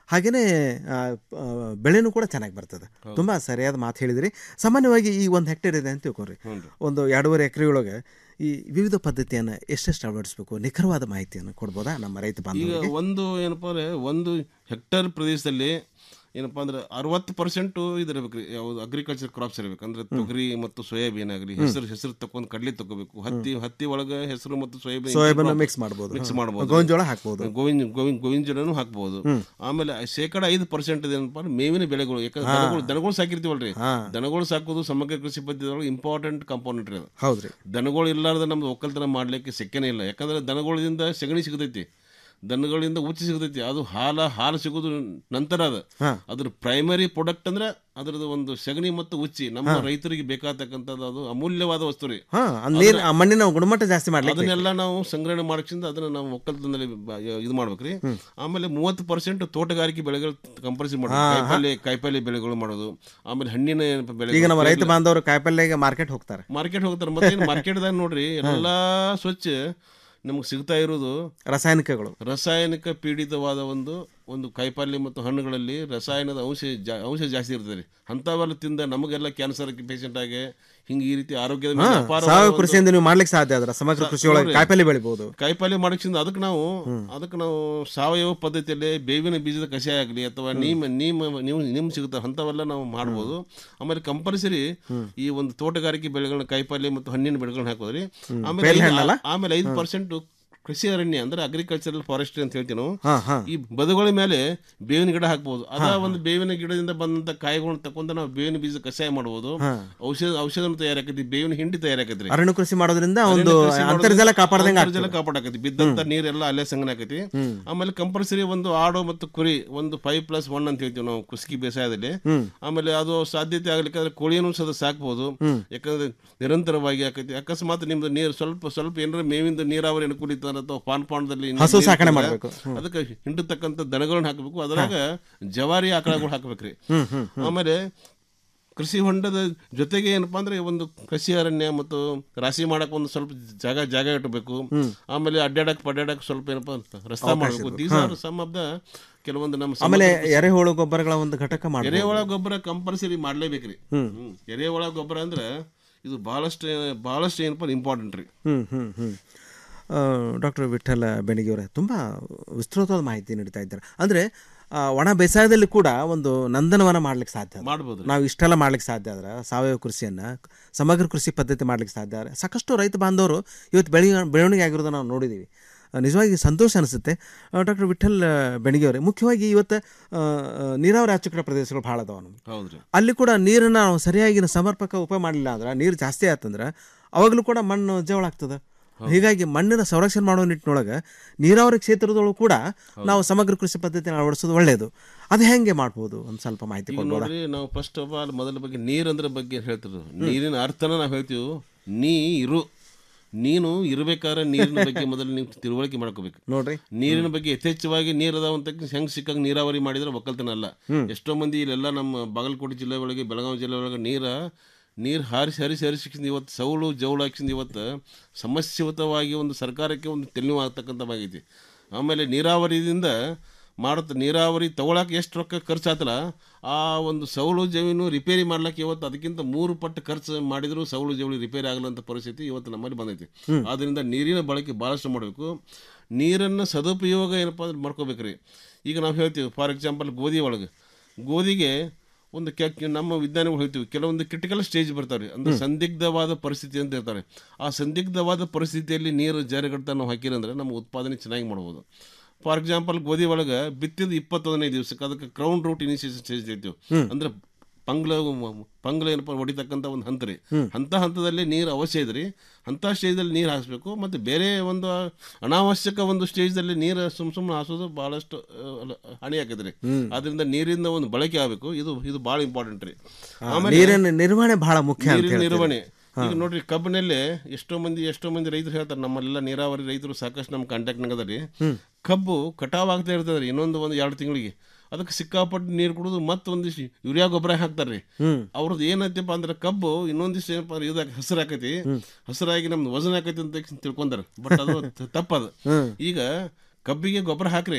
Speaker 17: ಹಾಗೆಯೇ ಬೆಳೆನೂ ಕೂಡ ಚೆನ್ನಾಗಿ ಬರ್ತದೆ ತುಂಬ ಸರಿಯಾದ ಮಾತು ಹೇಳಿದಿರಿ ಸಾಮಾನ್ಯವಾಗಿ ಈ ಒಂದು ಹೆಕ್ಟೇರ್ ಇದೆ ಅಂತ ತಿಳ್ಕೊರಿ ಒಂದು ಎರಡೂವರೆ ಎಕರೆ ಒಳಗೆ ಈ ವಿವಿಧ ಪದ್ಧತಿಯನ್ನು ಎಷ್ಟೆಷ್ಟು ಅಳವಡಿಸ್ಬೇಕು ನಿಖರವಾದ ಮಾಹಿತಿಯನ್ನು ಕೊಡ್ಬೋದಾ ನಮ್ಮ ರೈತ
Speaker 18: ಈಗ
Speaker 17: ಬಾಂಧವರಿಗೆ
Speaker 18: ಒಂದು ಏನಪ್ಪ ಅಂದ್ರೆ ಒಂದು ಹೆಕ್ಟೇರ್ ಪ್ರದೇಶದಲ್ಲಿ ಏನಪ್ಪಾ ಅಂದ್ರೆ ಅರವತ್ತು ಪರ್ಸೆಂಟು ಇದಿರ್ಬೇಕು ರೀ ಯಾವುದು ಅಗ್ರಿಕಲ್ಚರ್ ಕ್ರಾಪ್ಸ್ ಇರಬೇಕು ಅಂದ್ರೆ ತೊಗರಿ ಮತ್ತು ಸೋಯಾಬೀನ್ ಆಗಲಿ ಹೆಸರು ಹೆಸರು ತಕೊಂಡ್ ಕಡ್ಲಿ ತಗೋಬೇಕು ಹತ್ತಿ ಹತ್ತಿ ಒಳಗೆ ಹೆಸರು ಮತ್ತು ಸೋಯಾಬೀನ್
Speaker 17: ಸೋಯಾಬೀನ್ mix ಮಾಡ್ಬೋದು.
Speaker 18: ಮಿಕ್ಸ್
Speaker 17: ಹ್ಮ್.
Speaker 18: ಮಾಡ್ಬೋದು
Speaker 17: ಗೋವಿನ ಜೋಳ ಹಾಕ್ಬೋದು.
Speaker 18: ಗೋವಿನ ಗೋವಿನ ಗೋವಿನ ಜೋಳನು ಹಾಕ್ಬೋದು
Speaker 17: ಹ್ಮ್.
Speaker 18: ಆಮೇಲೆ ಶೇಕಡ ಐದು ಪರ್ಸೆಂಟ್ ಏನಪ್ಪ ಅಂದ್ರೆ ಮೇವಿನ ಬೆಳೆಗಳು ಯಾಕಂದ್ರೆ
Speaker 17: ಹಾ.
Speaker 18: ದನಗಳು ದನಗಳು ಸಾಕಿರ್ತೀವಲ್ರಿ
Speaker 17: ಹಾ.
Speaker 18: ದನಗಳು ಸಾಕೋದು ಸಮಗ್ರ ಕೃಷಿ ಪದ್ಧತಿ ಒಳಗೆ ಇಂಪಾರ್ಟೆಂಟ್ ಕಾಂಪೋನೆಂಟ್ ರೀ ಅದು
Speaker 17: ಹೌದ್ರಿ
Speaker 18: ದನಗಳು ಇರ್ಲಾರ್ದ ನಮ್ದು ಒಕ್ಕಲ್ತನ ಮಾಡ್ಲಿಕ್ಕೆ ಶಕ್ಯನೇ ಇಲ್ಲ ಯಾಕಂದ್ರೆ ದನಗಳಿಂದ ಸಗಣಿ ಸಿಗತೈತಿ ದನಗಳಿಂದ ಉಚ್ಚಿ ಸಿಗತೈತಿ ಅದು ಹಾಲ ಹಾಲು ಸಿಗೋದು ನಂತರ ಅದ
Speaker 17: ಹಾ.
Speaker 18: ಅದ್ರ ಪ್ರೈಮರಿ ಪ್ರಾಡಕ್ಟ್ ಅಂದ್ರೆ ಅದ್ರದ್ದು ಒಂದು ಸಗಣಿ ಮತ್ತು ಉಚ್ಚಿ ನಮ್ಮ
Speaker 17: ಹಾ.
Speaker 18: ರೈತರಿಗೆ ಬೇಕಾಗ್ತಕ್ಕಂಥದ್ದು ಅದು ಅಮೂಲ್ಯವಾದ ವಸ್ತು ರೀ
Speaker 17: ಹಾ ನೀರು ಆ ಮಣ್ಣಿನ ಗುಣಮಟ್ಟ ಜಾಸ್ತಿ ಮಾಡ್ಲಿಕ್ಕೆ
Speaker 18: ಅದನ್ನೆಲ್ಲ ನಾವು ಸಂಗ್ರಹಣೆ ಮಾಡಕ್ಸಿಂದ ಅದನ್ನ ನಾವು ಒಕ್ಕಲ್ತನದಲ್ಲಿ ಬ- ಇದು ಮಾಡ್ಬೇಕ್ರಿ ಆಮೇಲೆ ಮೂವತ್ತು ಪರ್ಸೆಂಟ್ ತೋಟಗಾರಿಕೆ ಬೆಳೆಗಳು ಕಂಪಲ್ಸರಿ ಮಾಡೋದು
Speaker 17: ಹಾ, ಹಾ.
Speaker 18: ಕಾಯಿಪಲ್ಲೆ ಕಾಯಿಪಲ್ಲೆ ಬೆಳೆಗಳು ಮಾಡೋದು ಆಮೇಲೆ ಹಣ್ಣಿನ ಬೆಳೆ
Speaker 17: ಈಗ ನಮ್ಮ ರೈತ ಬಾಂಧವರು ಕಾಯಿಪಲ್ಲೆಗೆ ಮಾರ್ಕೆಟ್ ಹೋಗ್ತಾರೆ
Speaker 18: ಮಾರ್ಕೆಟ್ ಹೋಗ್ತಾರೆ ಮತ್ತೆ ಮಾರ್ಕೆಟ್ದಾಗ ನೋಡ್ರಿ ಎಲ್ಲಾ ಸ್ವಚ್ಛ ನಮಗೆ ಸಿಗ್ತಾ ಇರೋದು
Speaker 17: ರಾಸಾಯನಿಕಗಳು
Speaker 18: ರಾಸಾಯನಿಕ ಪೀಡಿತವಾದ ಒಂದು ಒಂದು ಕಾಯಿಪಲ್ಯ ಮತ್ತು ಹಣ್ಣುಗಳಲ್ಲಿ ರಸಾಯನದ ಅಂಶ ಜಾ ಅಂಶ ಜಾಸ್ತಿ ಇರ್ತದೆ ರೀ ಅಂಥವೆಲ್ಲ ತಿಂದ ನಮಗೆಲ್ಲ ಕ್ಯಾನ್ಸರ್ ಪೇಷಂಟ್ ಆಗಿ ಹಿಂಗೆ ಈ ರೀತಿ ಆರೋಗ್ಯದ ಮೇಲೆ
Speaker 17: ಹಾ,
Speaker 18: ಅಪಾರವಾದ
Speaker 17: ಸಾವಯವ
Speaker 18: ಒಂದು-
Speaker 17: ಕೃಷಿಯಿಂದ ನೀವು ಮಾಡ್ಲಿಕ್ಕೆ ಸಾಧ್ಯ ಆದ್ರೆ ಸಮಗ್ರ
Speaker 18: ಸ-
Speaker 17: ಕೃಷಿ ಒಳಗೆ
Speaker 18: ನೋಡ್ರಿ,
Speaker 17: ಕಾಯಿಪಲ್ಲೆ ಬೆಳಿಬಹುದು
Speaker 18: ಕಾಯಿಪಲ್ಲೆ ಮಾಡಕ್ಸಿಂದ ಅದಕ್ಕೆ ನಾವು ಅದಕ್ಕೆ ನಾವು ಸಾವಯವ ಪದ್ಧತಿಯಲ್ಲಿ ಬೇವಿನ ಬೀಜದ ಕಷಾಯ ಆಗಲಿ ಅಥವಾ ನೀಮ್ ನೀಮ್ ನೀವು ನಿಮ್ ಸಿಗುತ್ತೆ ಅಂಥವೆಲ್ಲ ನಾವು ಮಾಡ್ಬೋದು ಆಮೇಲೆ ಕಂಪಲ್ಸರಿ ಈ ಒಂದು ತೋಟಗಾರಿಕೆ ಬೆಳೆಗಳನ್ನ ಕಾಯಿಪಲ್ಲೆ ಮತ್ತು ಹಣ್ಣಿನ ಬೆಳೆಗಳನ್ನ ಹಾಕೋದ್ರಿ
Speaker 17: ಹ್ಮ್.
Speaker 18: ಆಮೇಲೆ
Speaker 17: ಪೇರ್ಲೆ
Speaker 18: ಐದು-
Speaker 17: ಹಣ್ಣಲ್ಲ?
Speaker 18: ಆಮೇಲೆ ಐದು
Speaker 17: ಹ್ಮ್.
Speaker 18: ಪರ್ಸೆಂಟ್ ಕೃಷಿ ಅರಣ್ಯ ಅಂದ್ರೆ ಅಗ್ರಿಕಲ್ಚರಲ್ ಫಾರೆಸ್ಟ್ರಿ ಅಂತ ಹೇಳ್ತೀವಿ ನಾವು
Speaker 17: ಹಾ, ಹಾ.
Speaker 18: ಈ ಬದುಗಳ ಮೇಲೆ ಬೇವಿನ ಗಿಡ ಹಾಕ್ಬೋದು ಅದ ಒಂದು ಬೇವಿನ ಗಿಡದಿಂದ ಬಂದಂತ ಕಾಯಿಗಳನ್ನ ತಕೊಂಡ ನಾವು ಬೇವಿನ ಬೀಜ ಕಷಾಯ ಮಾಡ್ಬೋದು
Speaker 17: ಹಾ.
Speaker 18: ಔಷಧ ಔಷಧ ತಯಾರಾಕತಿ ಬೇವಿನ ಹಿಂಡಿ ತಯಾರಾಕತ್ರಿ
Speaker 17: ಅರಣ್ಯ ಕೃಷಿ ಮಾಡೋದ್ರಿಂದ
Speaker 18: ಅರಣ್ಯ
Speaker 17: ಒಂದು
Speaker 18: ಕೃಷಿ ಮಾಡೋದ್ರಿಂದ
Speaker 17: ಅಂತರ್ಜಲ ಕಾಪಾಡ್ದಂಗೆ
Speaker 18: ಅಂತರ್ಜಲ
Speaker 17: ಆಗ್ತದೆ.
Speaker 18: ಕಾಪಾಡಕತಿ ಬಿದ್ದಂತ
Speaker 17: ಹ್ಮ್.
Speaker 18: ನೀರೆಲ್ಲ ಅಲ್ಲೇ ಸಂಗ್ರಹ ಆಕತಿ
Speaker 17: ಹ್ಮ್.
Speaker 18: ಆಮೇಲೆ ಕಂಪಲ್ಸರಿ ಒಂದು ಆಡು ಮತ್ತು ಕುರಿ ಒಂದು ಫೈವ್ ಪ್ಲಸ್ ಒನ್ ಅಂತ ಹೇಳ್ತೀವಿ ನಾವು ಕುಸ್ಕಿ ಬೇಸಾಯದಲ್ಲಿ
Speaker 17: ಹ್ಮ್.
Speaker 18: ಆಮೇಲೆ ಅದು ಸಾಧ್ಯತೆ ಆಗ್ಲಿಕ್ಕಾದ್ರೆ ಕೋಳಿಯನ್ನು ಸಹ ಸಾಕ್ಬೋದು
Speaker 17: ಹ್ಮ್.
Speaker 18: ಯಾಕಂದ್ರೆ ನಿರಂತರವಾಗಿ ಆಕತಿ ಅಕಸ್ಮಾತ್ ನಿಮ್ದು ನೀರು ಸ್ವಲ್ಪ ಸ್ವಲ್ಪ ಏನಾರ ಮೇವಿಂದ ನೀರಾವರಿ ಅನುಕೂಲ ಇತ್ತಂದ್ರೆ ಅಥವಾ ಪಾನ್ ಪಾಂಡದಲ್ಲಿ
Speaker 17: ಹಸು
Speaker 18: ನೀರು
Speaker 17: ಸಾಕಣೆ
Speaker 18: ಇತ್ತಂದ್ರೆ
Speaker 17: ಮಾಡ್ಬೇಕು. ಹ್ಮ್.
Speaker 18: ಅದಕ್ಕೆ ಹಿಂಡತಕ್ಕಂಥ ದನಗಳನ್ನ ಹಾಕಬೇಕು ಅದ್ರಾಗ ಜವಾರಿ ಆಕಳಗಳು ಹಾಕ್ಬೇಕ್ರಿ
Speaker 17: ಹ್ಮ್, ಹ್ಮ್, ಹ್ಮ್.
Speaker 18: ಆಮೇಲೆ ಕೃಷಿ ಹೊಂಡದ ಜೊತೆಗೆ ಏನಪ್ಪಾ ಅಂದ್ರೆ ಒಂದು ಕೃಷಿ ಅರಣ್ಯ ಮತ್ತು ರಾಶಿ ಮಾಡಕ್ ಒಂದು ಸ್ವಲ್ಪ ಜಾಗ ಜಾಗ ಇಟ್ಟಬೇಕು ಆಮೇಲೆ ಅಡ್ಡಾಡಕ್ ಪಡ್ಡಾಡಕ್ ಸ್ವಲ್ಪ ಏನಪ್ಪಾ ರಸ್ತಾ
Speaker 17: ಅವಕಾಶ
Speaker 18: ಮಾಡಬೇಕು
Speaker 17: ಇರ್ಬೇಕು.
Speaker 18: ದೀಸ್
Speaker 17: ಹಾ.
Speaker 18: ಆರ್ ಸಮ್ ಆಫ್ ದ ಕೆಲವೊಂದು ನಮ್ಮ
Speaker 17: ಆಮೇಲೆ
Speaker 18: ಸಮಗ್ರ ಕೃಷಿ-
Speaker 17: ಎರೆಹುಳು ಗೊಬ್ಬರಗಳ ಒಂದು ಘಟಕ ಮಾಡಿ
Speaker 18: ಎರೆಹುಳ ಗೊಬ್ಬರ ಕಂಪಲ್ಸರಿ ಮಾಡ್ಲೇಬೇಕ್ರಿ
Speaker 17: ಹ್ಮ್.
Speaker 18: ಹ್ಮ್. ಎರೆಹುಳ ಗೊಬ್ಬರ ಅಂದ್ರೆ ಇದು ಬಹಳಷ್ಟು ಬಹಳಷ್ಟು ಏನಪ್ಪ ಇಂಪಾರ್ಟೆಂಟ್ ರೀ
Speaker 17: ಹ್ಮ್ ಹ್ಮ್ ಹ್ಮ್ ಡಾಕ್ಟರ್ ವಿಠಲ ಬೆಣಿಗೆಯವರೇ ತುಂಬ ವಿಸ್ತೃತವಾದ ಮಾಹಿತಿ ನೀಡ್ತಾ ಇದ್ದಾರೆ ಅಂದರೆ ಒಣ ಬೇಸಾಯದಲ್ಲಿ ಕೂಡ ಒಂದು ನಂದನವನ ಮಾಡ್ಲಿಕ್ಕೆ ಸಾಧ್ಯ
Speaker 18: ಮಾಡ್ಬೋದು
Speaker 17: ನಾವು ಇಷ್ಟೆಲ್ಲ ಮಾಡ್ಲಿಕ್ಕೆ ಸಾಧ್ಯ ಆದ್ರೆ ಸಾವಯವ ಕೃಷಿಯನ್ನು ಸಮಗ್ರ ಕೃಷಿ ಪದ್ಧತಿ ಮಾಡ್ಲಿಕ್ಕೆ ಸಾಧ್ಯ ಆದರೆ ಸಾಕಷ್ಟು ರೈತ ಬಾಂಧವರು ಇವತ್ತು ಬೆಳಿ ಬೆಳವಣಿಗೆ ಆಗಿರೋದನ್ನ ನಾವು ನೋಡಿದ್ದೀವಿ ಆ, ನಿಜವಾಗಿ ಸಂತೋಷ ಅನಿಸುತ್ತೆ ಡಾಕ್ಟರ್ ವಿಠಲ್ ಬೆಣಿಗೆಯವರೇ ಮುಖ್ಯವಾಗಿ ಇವತ್ತು ಆ, ಆ, ನೀರಾವರಿ ಅಚ್ಚುಕಟ್ಟ ಪ್ರದೇಶಗಳು ಭಾಳ ಅದಾವ ನಮ್ಗೆ
Speaker 18: ಹೌದ್ರಿ
Speaker 17: ಅಲ್ಲಿ ಕೂಡ ನೀರನ್ನು ನಾವು ಸರಿಯಾಗಿ ಸಮರ್ಪಕ ಉಪಯೋಗ ಮಾಡಲಿಲ್ಲ ಅಂದ್ರೆ ನೀರು ಜಾಸ್ತಿ ಆಯ್ತಂದ್ರೆ ಅವಾಗಲೂ ಕೂಡ ಮಣ್ಣು ಜವಳ ಆಗ್ತದೆ ಹೀಗಾಗಿ ಮಣ್ಣಿನ ಸಂರಕ್ಷಣೆ ಮಾಡೋ ನಿಟ್ಟಿನೊಳಗೆ ನೀರಾವರಿ ಕ್ಷೇತ್ರದೊಳಗೂ ಕೂಡ ನಾವು ಸಮಗ್ರ ಕೃಷಿ ಪದ್ಧತಿನ ಅಳವಡಿಸೋದು ಒಳ್ಳೆಯದು ಅದು ಹೆಂಗೆ ಮಾಡ್ಬೋದು ಒಂದು ಸ್ವಲ್ಪ ಮಾಹಿತಿ
Speaker 18: ಈಗ
Speaker 17: ಕೊಡ್ಬೋದಾ
Speaker 18: ನೋಡ್ರಿ ನಾವು ಫಸ್ಟ್ ಆಫ್ ಆಲ್ ಮೊದಲ ಬಗ್ಗೆ ನೀರಂದ್ರ ಬಗ್ಗೆ ಹೇಳ್ತಿರೋದು ನೀರಿನ ಅರ್ಥನ ನಾವು ಹೇಳ್ತೀವಿ ನೀ ಇರು ನೀನು ಇರ್ಬೇಕಾದ್ರೆ ನೀರಿನ ಬಗ್ಗೆ ಮೊದಲು ನೀವು ತಿಳುವಳಿಕೆ ಮಾಡ್ಕೋಬೇಕು
Speaker 17: ನೋಡ್ರಿ
Speaker 18: ನೀರಿನ ಬಗ್ಗೆ ಯಥೇಚ್ಛವಾಗಿ ನೀರು ಅದಾವ ಅಂತ ಹೆಂಗ್ ಸಿಕ್ಕಂಗೆ ನೀರಾವರಿ ಮಾಡಿದ್ರೆ ಒಕ್ಕಲ್ತನ ಅಲ್ಲ ಎಷ್ಟೋ ಮಂದಿ ಇಲ್ಲೆಲ್ಲ ನಮ್ಮ ಬಾಗಲಕೋಟೆ ಜಿಲ್ಲೆ ಒಳಗೆ ಬೆಳಗಾವಿ ಜಿಲ್ಲೆ ಒಳಗೆ ನೀರ ನೀರು ಹಾರಿಸಿ ಹರಿಸಿ ಹರಿಸಿಕಿಂದ ಇವತ್ತು ಸೌಳು ಜೌಳು ಹಾಕಿಸಿಂದ ಇವತ್ತು ಸಮಸ್ಯೆಯುತವಾಗಿ ಒಂದು ಸರ್ಕಾರಕ್ಕೆ ಒಂದು ತೆಲಿವು ಆಗ್ತಕ್ಕಂಥವಾಗೈತಿ ಆಮೇಲೆ ನೀರಾವರಿಯಿಂದ ಮಾಡುತ್ತೆ ನೀರಾವರಿ ತಗೊಳಕ್ಕೆ ಎಷ್ಟು ರೊಕ್ಕ ಖರ್ಚಾತಲ್ಲ ಆ ಒಂದು ಸೌಳು ಜಮೀನು ರಿಪೇರಿ ಮಾಡ್ಲಿಕ್ಕೆ ಇವತ್ತು ಅದಕ್ಕಿಂತ ಮೂರು ಪಟ್ಟು ಖರ್ಚು ಮಾಡಿದ್ರು ಸೌಳು ಜವಳಿ ರಿಪೇರಿ ಆಗಲಂತ ಪರಿಸ್ಥಿತಿ ಇವತ್ತು ನಮ್ಮಲ್ಲಿ ಬಂದೈತಿ
Speaker 17: ಹ್ಮ್.
Speaker 18: ಆದ್ದರಿಂದ ನೀರಿನ ಬಳಕೆ ಭಾಳಷ್ಟು ಮಾಡಬೇಕು ನೀರನ್ನು ಸದುಪಯೋಗ ಏನಪ್ಪ ಅಂದ್ರೆ ಮಾಡ್ಕೋಬೇಕ್ರಿ ಈಗ ನಾವು ಹೇಳ್ತೀವಿ ಫಾರ್ ಎಕ್ಸಾಂಪಲ್ ಗೋಧಿ ಒಳಗೆ ಗೋಧಿಗೆ ಒಂದು ಕೆ ನಮ್ಮ ವಿಜ್ಞಾನಿಗಳು ಹೇಳ್ತೀವಿ ಕೆಲವೊಂದು ಕ್ರಿಟಿಕಲ್ ಸ್ಟೇಜ್ ಬರ್ತಾರೆ ಅಂದ್ರೆ ಸಂದಿಗ್ಧವಾದ ಪರಿಸ್ಥಿತಿ ಅಂತ ಇರ್ತಾರೆ ಆ ಸಂದಿಗ್ಧವಾದ ಪರಿಸ್ಥಿತಿಯಲ್ಲಿ ನೀರು ಜಾರಿಗಡ್ತಾ ನಾವು ಹಾಕಿರಂದ್ರೆ ನಮ್ಮ ಉತ್ಪಾದನೆ ಚೆನ್ನಾಗಿ ಮಾಡ್ಬೋದು ಫಾರ್ ಎಕ್ಸಾಂಪಲ್ ಗೋಧಿ ಒಳಗೆ ಬಿತ್ತಿದ ಇಪ್ಪತ್ತೊಂದನೇ ದಿವಸಕ್ಕೆ ಅದಕ್ಕೆ ಕ್ರೌನ್ ರೂಟ್ ಇನಿಷಿಯೇಷನ್ ಸ್ಟೇಜ್ ಹೇಳ್ತೀವಿ
Speaker 17: ಹ್ಮ್.
Speaker 18: ಅಂದ್ರೆ ಪಂಗ್ಲ ಪಂಗ್ಲ ಏನಪ್ಪ ಹೊಡಿತಕ್ಕಂಥ ಒಂದು ಹಂತ ರೀ
Speaker 17: ಹ್ಮ್.
Speaker 18: ಅಂಥ ಹಂತದಲ್ಲಿ ನೀರು ಅವಶ್ಯ ಇದೆ ರೀ ಅಂಥ ಸ್ಟೇಜಲ್ಲಿ ನೀರು ಹಾಯಿಸ್ಬೇಕು ಮತ್ತು ಬೇರೆ ಒಂದು ಅನಾವಶ್ಯಕ ಒಂದು ಸ್ಟೇಜ್ದಲ್ಲಿ ನೀರು ಸುಮ್ ಸುಮ್ಮನೆ ಹಾಸೋದು ಭಾಳಷ್ಟು ಆ, ಅಲ್ಲ- ಹಾನಿ ಆಕೈತೆ ರೀ
Speaker 17: ಹ್ಮ್.
Speaker 18: ಅದರಿಂದ ನೀರಿಂದ ಒಂದು ಬಳಕೆ ಆಗಬೇಕು ಇದು ಇದು ಭಾಳ ಇಂಪಾರ್ಟೆಂಟ್ ರೀ
Speaker 17: ಆ, ನೀರಿನ ನಿರ್ವಹಣೆ ಬಹಳ ಮುಖ್ಯ ಅಂತ
Speaker 18: ನೀರಿನ
Speaker 17: ಹೇಳ್ತೀರಿ.
Speaker 18: ನಿರ್ವಹಣೆ
Speaker 17: ಹಾ.
Speaker 18: ಈಗ ನೋಡ್ರಿ ಕಬ್ಬಿನಲ್ಲೇ ಎಷ್ಟೋ ಮಂದಿ ಎಷ್ಟೋ ಮಂದಿ ರೈತರು ಹೇಳ್ತಾರೆ ನಮ್ಮಲ್ಲೆಲ್ಲ ನೀರಾವರಿ ರೈತರು ಸಾಕಷ್ಟು ನಮ್ಮ ಕಾಂಟ್ಯಾಕ್ಟ್ನಾಗ ಅದ ರೀ
Speaker 17: ಹ್ಮ್.
Speaker 18: ಕಬ್ಬು ಕಟಾವ್ ಆಗ್ತಾ ಇರ್ತದೆ ರೀ ಇನ್ನೊಂದು ಒಂದು ಎರಡು ತಿಂಗಳಿಗೆ ಅದಕ್ಕೆ ಸಿಕ್ಕಾಪಟ್ಟು ನೀರು ಕುಡಿದು ಮತ್ತೊಂದಿಷ್ಟು ಯೂರಿಯಾ ಗೊಬ್ಬರ ಹಾಕ್ತಾರೆ ರೀ
Speaker 17: ಹ್ಮ್.
Speaker 18: ಅವ್ರದ್ದು ಏನೈತಪ್ಪ ಅಂದ್ರೆ ಕಬ್ಬು ಇನ್ನೊಂದಿಷ್ಟು ಏನಪ್ಪ ಅಂದ್ರೆ ಇದಾಗ ಹಸಿರು ಆಕೈತಿ ಹಸಿರಾಗಿ ನಮ್ದು ವಜನ ಆಕೈತಿ ಅಂತ ತಿಳ್ಕೊಂಡಾರ ಬಟ್ ಅದು ತ- ತಪ್ಪದು
Speaker 17: ಹ್ಮ್.
Speaker 18: ಈಗ ಕಬ್ಬಿಗೆ ಗೊಬ್ಬರ ಹಾಕ್ರಿ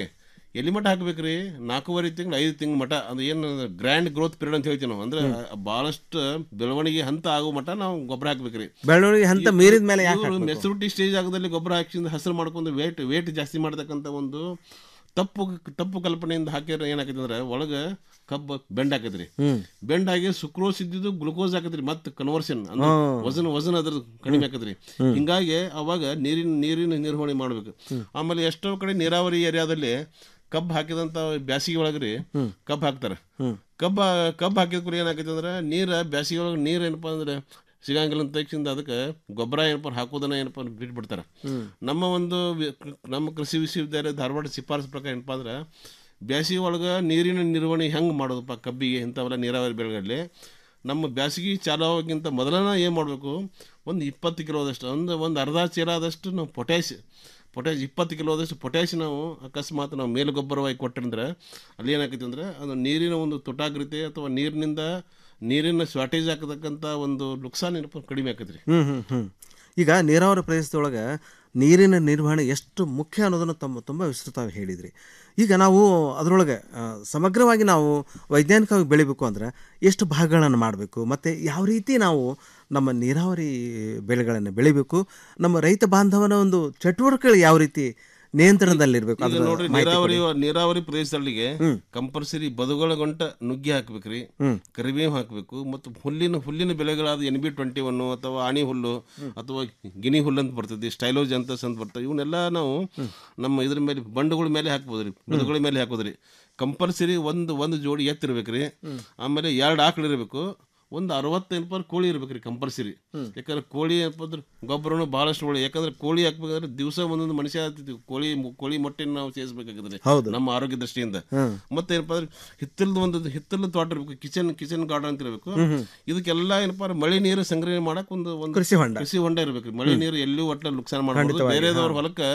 Speaker 18: ಎಲ್ಲಿ ಮಟ್ಟ ಹಾಕ್ಬೇಕ್ರಿ ನಾಲ್ಕೂವರೆ ತಿಂಗಳು ಐದು ತಿಂಗಳು ಮಟ್ಟ ಅದು ಏನು ಗ್ರ್ಯಾಂಡ್ ಗ್ರೋತ್ ಪೀರಿಯಡ್ ಅಂತ ಹೇಳ್ತೀವಿ ನಾವು ಅಂದ್ರೆ ಭಾಳಷ್ಟು ಬೆಳವಣಿಗೆ ಹಂತ ಆಗೋ ಮಟ್ಟ ನಾವು ಗೊಬ್ಬರ ಹಾಕ್ಬೇಕ್ರಿ
Speaker 17: ಬೆಳವಣಿಗೆ ಹಂತ ಮೀರಿದ ಮೇಲೆ ಯಾಕೆ ಹಾಕ್ಬೇಕು?
Speaker 18: ಮೆಚುರಿಟಿ ಸ್ಟೇಜ್ ಆಗದಲ್ಲಿ ಗೊಬ್ಬರ ಹಾಕಿಂದ ಹಸಿರು ಮಾಡ್ಕೊಂಡು ವೇಟ್ ವೇಟ್ ಜಾಸ್ತಿ ಮಾಡ್ತಕ್ಕಂಥ ಒಂದು ತಪ್ಪು ತಪ್ಪು ಕಲ್ಪನೆಯಿಂದ ಹಾಕಿದ್ರೆ ಏನಾಕೈತಿ ಅಂದ್ರೆ ಒಳಗೆ ಕಬ್ಬು ಬೆಂಡ್ ಹಾಕೈತ್ರಿ
Speaker 17: ಹ್ಮ್.
Speaker 18: ಬೆಂಡ್ ಆಗಿ ಸುಕ್ರೋಸ್ ಇದ್ದಿದ್ದು ಗ್ಲುಕೋಸ್ ಹಾಕತ್ರಿ ಮತ್ತೆ ಕನ್ವರ್ಷನ್ ಅಂದ್ರೆ
Speaker 17: ಹ್ಮ್.
Speaker 18: ವಜನ ವಜನ ಅದ್ರ ಕಡಿಮೆ ಆಕತ್ರಿ
Speaker 17: ಹ್ಮ್.
Speaker 18: ಹಿಂಗಾಗಿ ಅವಾಗ ನೀರಿನ ನೀರಿನ ನಿರ್ವಹಣೆ ಮಾಡ್ಬೇಕು ಆಮೇಲೆ ಎಷ್ಟೋ ಕಡೆ ನೀರಾವರಿ ಏರಿಯಾದಲ್ಲಿ ಕಬ್ಬು ಹಾಕಿದಂತ ಬ್ಯಾಸಿಗೆ ಒಳಗ್ರಿ ಕಬ್ಬು ಹಾಕ್ತಾರ ಕಬ್ಬ ಕಬ್ಬು ಹಾಕಿದ ಕೂಡ ಏನಾಕೈತಿ ಅಂದ್ರೆ ನೀರ ಬ್ಯಾಸಿಗೆ ಒಳಗೆ ನೀರು ಏನಪ್ಪಾ ಅಂದ್ರೆ ಸಿಗಂಗಿಲ್ಲ ಅಂತ ತಕ್ಷಣ ಅದಕ್ಕೆ ಗೊಬ್ಬರ ಏನಪ್ಪ ಹಾಕೋದನ್ನ ಏನಪ್ಪ ಬಿಟ್ಬಿಡ್ತಾರೆ
Speaker 17: ಹ್ಮ್.
Speaker 18: ನಮ್ಮ ಒಂದು ವಿ- ನಮ್ಮ ಕೃಷಿ ವಿಶ್ವವಿದ್ಯಾಲಯ ಧಾರವಾಡ ಶಿಫಾರಸು ಪ್ರಕಾರ ಏನಪ್ಪ ಅಂದ್ರೆ ಬ್ಯಾಸಿಗೆ ಒಳಗೆ ನೀರಿನ ನಿರ್ವಹಣೆ ಹೆಂಗೆ ಮಾಡೋದಪ್ಪ ಕಬ್ಬಿಗೆ ಇಂಥವೆಲ್ಲ ನೀರಾವರಿ ಬೆಳೆಗಳಲ್ಲಿ ನಮ್ಮ ಬ್ಯಾಸಿಗೆ ಚಾಲು ಆಗೋಕ್ಕಿಂತ ಮೊದಲನ ಏನು ಮಾಡಬೇಕು ಒಂದು ಇಪ್ಪತ್ತು ಕಿಲೋದಷ್ಟು ಒಂದು ಒಂದು ಅರ್ಧ ಚೀಲ ಆದಷ್ಟು ನಾವು ಪೊಟ್ಯಾಶ್ ಪೊಟ್ಯಾಶ್ ಇಪ್ಪತ್ತು ಕಿಲೋದಷ್ಟು ಪೊಟ್ಯಾಶ್ ನಾವು ಅಕಸ್ಮಾತ್ ನಾವು ಮೇಲು ಗೊಬ್ಬರವಾಗಿ ಕೊಟ್ಟಿರಂದ್ರೆ ಅಲ್ಲಿ ಏನಾಕೈತಿ ಅಂದ್ರೆ ಅದು ನೀರಿನ ಒಂದು ತುಟಾಗ್ರತೆ ಅಥವಾ ನೀರಿನಿಂದ ನೀರಿನ ಶಾರ್ಟೇಜ್ ಆಗತಕ್ಕಂಥ ಒಂದು ನುಕ್ಸಾನ್ ಏನಪ್ಪ ಕಡಿಮೆ ಆಕೈತಿ ರೀ
Speaker 17: ಹ್ಮ್ ಹ್ಮ್ ಹ್ಮ್ ಈಗ ನೀರಾವರಿ ಪ್ರದೇಶದೊಳಗೆ ನೀರಿನ ನಿರ್ವಹಣೆ ಎಷ್ಟು ಮುಖ್ಯ ಅನ್ನೋದನ್ನು ತಮ್ಮ ತುಂಬ ವಿಸ್ತೃತವಾಗಿ ಹೇಳಿದ್ರಿ ಈಗ ನಾವು ಅದರೊಳಗೆ ಆ, ಸಮಗ್ರವಾಗಿ ನಾವು ವೈಜ್ಞಾನಿಕವಾಗಿ ಬೆಳಿಬೇಕು ಅಂದರೆ ಎಷ್ಟು ಭಾಗಗಳನ್ನು ಮಾಡಬೇಕು ಮತ್ತು ಯಾವ ರೀತಿ ನಾವು ನಮ್ಮ ನೀರಾವರಿ ಬೆಳೆಗಳನ್ನು ಬೆಳಿಬೇಕು ನಮ್ಮ ರೈತ ಬಾಂಧವನ ಒಂದು ಚಟುವಟಿಕೆಗಳು ಯಾವ ರೀತಿ ನಿಯಂತ್ರಣದಲ್ಲಿರಬೇಕು
Speaker 18: ಈಗ
Speaker 17: ಅದರ
Speaker 18: ನೋಡ್ರಿ
Speaker 17: ಮಾಹಿತಿ
Speaker 18: ನೀರಾವರಿ
Speaker 17: ಕೊಡಿ.
Speaker 18: ನೀರಾವರಿ ಪ್ರದೇಶದಲ್ಲಿಗೆ ಕಂಪಲ್ಸರಿ ಬದುಗಳ ಗಂಟ ನುಗ್ಗಿ ಹಾಕ್ಬೇಕ್ರಿ
Speaker 17: ಹ್ಮ್.
Speaker 18: ಕರಿಬೇವು ಹಾಕಬೇಕು ಮತ್ತು ಹುಲ್ಲಿನ ಹುಲ್ಲಿನ ಬೆಳೆಗಳಾದ ಎನ್ ಬಿ ಟ್ವೆಂಟಿ ಒನ್ ಅಥವಾ ಆಣಿ ಹುಲ್ಲು ಅಥವಾ ಗಿನಿ ಹುಲ್ಲು ಅಂತ ಬರ್ತದೆ ಸ್ಟೈಲೋಜ್ ಅಂತ ಅಂತ ಬರ್ತದೆ ಇವನ್ನೆಲ್ಲ ನಾವು ನಮ್ಮ ಇದ್ರ ಮೇಲೆ ಬಂಡುಗಳ ಮೇಲೆ ಹಾಕ್ಬೋದ್ರಿ ಬದುಗಳ ಮೇಲೆ ಹಾಕೋದ್ರಿ ಕಂಪಲ್ಸರಿ ಒಂದು ಒಂದು ಜೋಡಿ ಎತ್ತಿರ್ಬೇಕ್ರಿ ಆಮೇಲೆ ಎರಡು ಆಕಳು ಇರಬೇಕು ಒಂದು ಅರವತ್ತು ಏನಪ್ಪ ಅಂದ್ರೆ ಕೋಳಿ ಇರ್ಬೇಕ್ರಿ ಕಂಪಲ್ಸರಿ ಯಾಕಂದ್ರೆ ಕೋಳಿ ಏನಪ್ಪ ಅಂದ್ರೆ ಗೊಬ್ಬರನು ಭಾಳಷ್ಟು ಒಳ್ಳೆ ಯಾಕಂದ್ರೆ ಕೋಳಿ ಹಾಕ್ಬೇಕಾದ್ರೆ ದಿವಸ ಒಂದೊಂದು ಮನುಷ್ಯ ಆಗ್ತಿದ್ವಿ ಕೋಳಿ ಕೋಳಿ ಮೊಟ್ಟೆನ ನಾವು ಸೇರಿಸಬೇಕಾಗಿದ್ರೆ
Speaker 17: ಹೌದು.
Speaker 18: ನಮ್ಮ ಆರೋಗ್ಯ ದೃಷ್ಟಿಯಿಂದ
Speaker 17: ಹ್ಮ್.
Speaker 18: ಮತ್ತೆ ಏನಪ್ಪ ಅಂದ್ರೆ ಹಿತ್ತಲದ ಒಂದು ಹಿತ್ತಲ ತೋಟ ಇರಬೇಕು ಕಿಚನ್ ಕಿಚನ್ ಗಾರ್ಡನ್ ಅಂತ ಇರಬೇಕು
Speaker 17: ಹ್ಮ್ ಹ್ಮ್.
Speaker 18: ಇದಕ್ಕೆಲ್ಲ ಏನಪ್ಪ ಅಂದ್ರೆ ಮಳೆ ನೀರು ಸಂಗ್ರಹಣೆ ಮಾಡಕ್ ಒಂದು ಒಂದು
Speaker 17: ಕೃಷಿ ಹೊಂಡ.
Speaker 18: ಕೃಷಿ ಹೊಂಡ ಇರಬೇಕು ಮಳೆ ನೀರು ಎಲ್ಲೂ ಒಟ್ಟ ನುಕ್ಸಾನ ಮಾಡಬಾರ್ದು
Speaker 17: ಖಂಡಿತವಾಗಿ,
Speaker 18: ಬೇರೆದವ್ರ
Speaker 17: ಹಾ.
Speaker 18: ಹೊಲಕ್ಕೆ